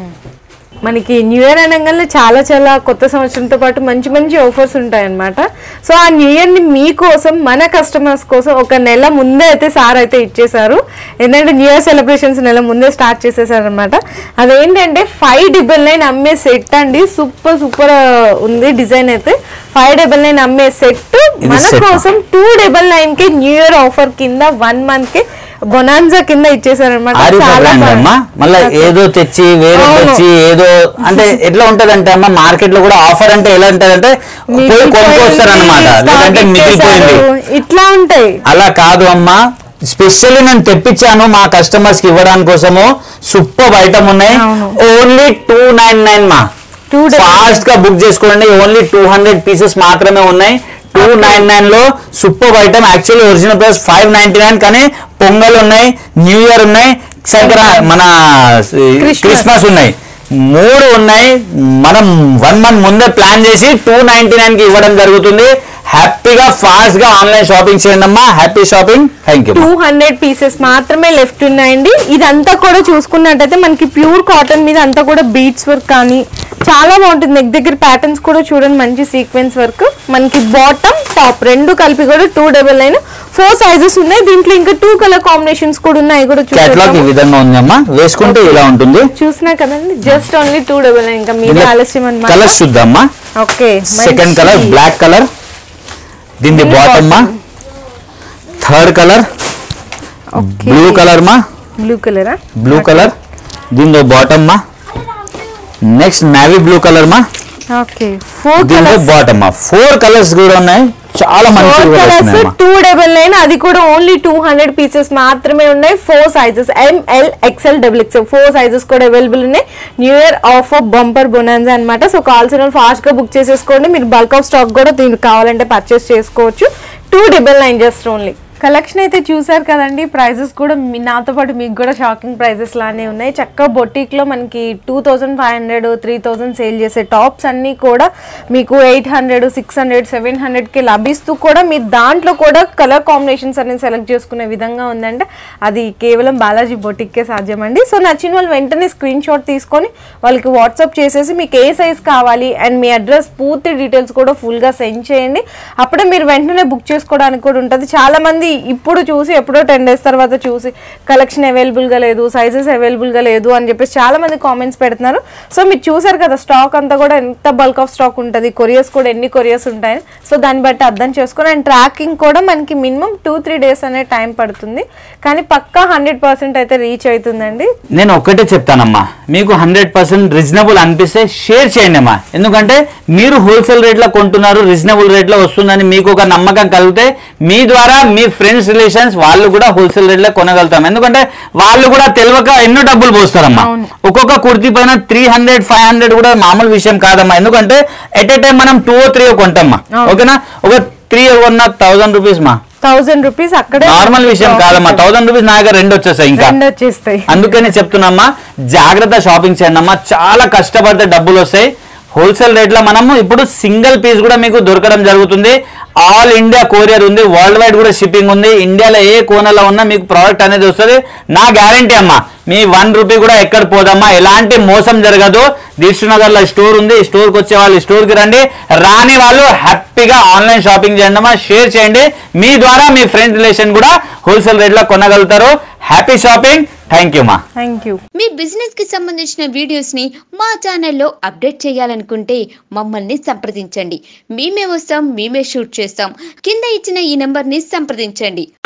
మనకి న్యూ ఇయర్ అనగానే చాలా చాలా కొత్త సంవత్సరంతో పాటు మంచి మంచి ఆఫర్స్ ఉంటాయన్నమాట సో ఆ న్యూ ఇయర్ ని మీకోసం మన కస్టమర్స్ కోసం ఒక నెల ముందే అయితే సార్ అయితే ఇచ్చేసారు ఎందుకంటే న్యూ ఇయర్ సెలబ్రేషన్స్ నెల ముందే స్టార్ట్ చేసేసారు అనమాట అదేంటంటే ఫైవ్ డబల్ నైన్ అమ్మే సెట్ అండి సూపర్ సూపర్ ఉంది డిజైన్ అయితే ఫైవ్ డబల్ నైన్ అమ్మే సెట్ ఇది మన set ఆ? కోసం టూ డబల్ నైన్ కి న్యూ ఇయర్ ఆఫర్ కింద వన్ మంత్ కి బొనాన్జా కింద ఇచ్చేసారనమాట ఆరిఫా చాలా బ్రాండ్ బాగుంది. అమ్మా మళ్ళీ ఏదో తెచ్చి వేరే అవును. తెచ్చి ఏదో అంటే ఎట్లా ఉంటది అంటే అమ్మా మార్కెట్ లో కూడా ఆఫర్ అంటే ఎలా ఉంటది అంటే పోయి కొనుక్కొస్తారు అనమాట మిగిలిపోయింది, లేదంటే stock మిగిలిపోయింది ఇచ్చేసారు. ఇట్లా ఉంటాయి అలా కాదు అమ్మా స్పెషల్లీ నేను తెప్పించాను మా కస్టమర్స్ కి ఇవ్వడానికి కోసము సూపర్ ఐటమ్ ఉన్నాయి అవును. ఓన్లీ టూ నైన్ నైన్ మా Two double ఫాస్ట్ గా బుక్ చేసుకోండి ఓన్లీ టూ హండ్రెడ్ పీసెస్ మాత్రమే ఉన్నాయి టూ నైన్ నైన్ లో super item actually original price five ninety nine కానీ పొంగల్ ఉన్నాయి న్యూ ఇయర్ ఉన్నాయి సంక్రా మన Christmas. క్రిస్మస్ ఉన్నాయి మూడు ఉన్నాయి మనం వన్ మంత్ ముందే ప్లాన్ చేసి టూ నైన్టీ నైన్ కి ఇవ్వడం జరుగుతుంది హ్యాపీగా ఫాస్ట్ గా ఆన్లైన్ షాపింగ్ చేయండి అమ్మా happy shopping thank you two hundred pieces మాత్రమే లెఫ్ట్ ఉన్నాయండి ఇదంతా కూడా చూసుకున్నట్టయితే మనకి ప్యూర్ కాటన్ మీద అంతా కూడా బీట్స్ వర్క్ కానీ చాలా బాగుంటుంది నెక్ దగ్గర ప్యాటర్న్స్ కూడా చూడండి మంచి సీక్వెన్స్ వర్క్ మనకి బాటమ్ టాప్ రెండు కలిపి కూడా two double nine four sizes ఉన్నాయి దీంట్లో ఇంకా టూ కలర్ కాంబినేషన్స్ కూడా ఉన్నాయి అవి కూడా కేటలాగ్ ఈ చూసాము విధంగా ఉంది అమ్మా వేసుకుంటే ఇలా ఉంటుంది చూసినా కదండి just only two double nine ఇంకా మీరే ఆలస్యం అనమాట కలర్స్ చూద్దామా okay second colour black colour దీని Blue బాటమ్ మా third colour okay blue colour మా బ్లూ కలరా బ్లూ కలర్ దీనిలో బాటమ్ మా నెక్స్ట్ నావీ బ్లూ కలర్ మా ఓకే ఫోర్ దీనిలో కలర్స్ బాటమ్ మా ఫోర్ కలర్స్ కూడా ఉన్నాయి చాలా మంచి ఫోర్ కలర్స్ ఉన్నాయి టూ డబల్ నైన్ అది కూడా ఓన్లీ టూ హండ్రెడ్ పీసెస్ మాత్రమే ఉన్నాయి four sizes ML XL double XL four sizes కూడా అవైలబుల్ ఉన్నాయి new year offer bumper bonanza అనమాట సో కావాల్సిన ఫాస్ట్ గా బుక్ చేసేసుకోండి మీరు బల్క్ ఆఫ్ స్టాక్ కూడా దీనికి కావాలంటే పర్చేస్ చేసుకోవచ్చు two double nine just only collection అయితే చూసారు కదండి ప్రైజెస్ కూడా మీ- నాతో పాటు మీకు కూడా షాకింగ్ ప్రైజెస్ లానే ఉన్నాయి చక్కగా బొటిక్లో మనకి two thousand five hundred three thousand sale చేసే టాప్స్ అన్నీ కూడా మీకు eight hundred six hundred seven హండ్రెడ్కి లభిస్తూ కూడా మీరు దాంట్లో కూడా కలర్ కాంబినేషన్స్ అనేది సెలెక్ట్ చేసుకునే విధంగా ఉందంటే అది కేవలం బాలాజీ బొటిక్కే సాధ్యమండి సో నచ్చిన వాళ్ళు వెంటనే స్క్రీన్ షాట్ తీసుకొని వాళ్ళకి వాట్సాప్ చేసేసి మీకు ఏ సైజ్ కావాలి అండ్ మీ అడ్రస్ పూర్తి డీటెయిల్స్ కూడా ఫుల్గా సెండ్ చేయండి అప్పుడే మీరు వెంటనే బుక్ చేసుకోవడానికి కూడా ఉంటుంది చాలా మంది ఇప్పుడు చూసి ఎప్పుడో టెన్ డేస్ తర్వాత చూసి కలెక్షన్ అవైలబుల్గా లేదు సైజెస్ అవైలబుల్గా లేదు అని చెప్పేసి చాలా మంది కామెంట్స్ పెడుతున్నారు సో మీరు చూసారు కదా స్టాక్ అంతా కూడా ఎంత బల్క్ ఆఫ్ స్టాక్ ఉంటుంది కొరియర్స్ కూడా ఎన్ని కొరియర్స్ ఉంటాయి సో దాన్ని బట్టి అర్థం చేసుకొని అండ్ ట్రాకింగ్ కూడా మనకి మినిమం టూ త్రీ డేస్ అనే టైం పడుతుంది కానీ పక్కా హండ్రెడ్ పర్సెంట్ అయితే రీచ్ అవుతుందండి నేను ఒక్కటే చెప్తానమ్మా మీకు హండ్రెడ్ పర్సెంట్ రీజనబుల్ అనిపిస్తే షేర్ చేయండి అమ్మా ఎందుకంటే మీరు హోల్సేల్ రేట్లో కొంటున్నారు రీజనబుల్ రేట్లో వస్తుందని మీకు ఒక నమ్మకం కలిగితే మీ ద్వారా మీ ఫ్రెండ్స్ రిలేషన్స్ వాళ్ళు కూడా హోల్సేల్ రేట్లో కొనగలుగుతాం ఎందుకంటే వాళ్ళు కూడా తెలియక ఎన్నో డబ్బులు పోస్తారమ్మా అవును. ఒక్కొక్క కుర్తీ పైన త్రీ హండ్రెడ్ ఫైవ్ హండ్రెడ్ కూడా మామూలు విషయం కాదమ్మా ఎందుకంటే ఎట్ ఏ టైం మనం టూ త్రీ కొంటామ్మా అవును. ఓకేనా ఒక త్రీ కొన్న థౌసండ్ రూపీస్ మా థౌజండ్ రూపీస్ అక్కడే నార్మల్ విషయం కాదమ్మా థౌసండ్ రూపీస్ నా దగ్గర రెండు వచ్చేసాయి ఇంకా రెండు వచ్చేస్తాయి అందుకని చెప్తున్నామ్మా జాగ్రత్త షాపింగ్ చేయండి అమ్మా చాలా కష్టపడితే డబ్బులు వస్తాయి హోల్సేల్ రేట్లో మనము ఇప్పుడు సింగిల్ పీస్ కూడా మీకు దొరకడం జరుగుతుంది ఆల్ ఇండియా కొరియర్ ఉంది వరల్డ్ వైడ్ కూడా షిప్పింగ్ ఉంది ఇండియాలో ఏ కోనలో ఉన్నా మీకు ప్రోడక్ట్ అనేది వస్తుంది నా గ్యారంటీ అమ్మా మీ వన్ రూపీ కూడా ఎక్కడ పోదమ్మా ఎలాంటి మోసం జరగదు నగర్ లో స్టోర్ ఉంది ఈ స్టోర్కి వచ్చే వాళ్ళు ఈ స్టోర్కి రండి రాని వాళ్ళు హ్యాపీగా ఆన్లైన్ షాపింగ్ చేయండి అమ్మా షేర్ చేయండి మీ ద్వారా మీ ఫ్రెండ్ రిలేషన్ కూడా హోల్సేల్ రేట్లో కొనగలుగుతారు హ్యాపీ షాపింగ్ థ్యాంక్ యూ మా థ్యాంక్ యూ మీ బిజినెస్ కి సంబంధించిన వీడియోస్ ని మా ఛానల్లో అప్డేట్ చేయాలనుకుంటే మమ్మల్ని సంప్రదించండి మేమే వస్తాం మేమే షూట్ చేస్తాం కింద ఇచ్చిన ఈ నెంబర్ ని సంప్రదించండి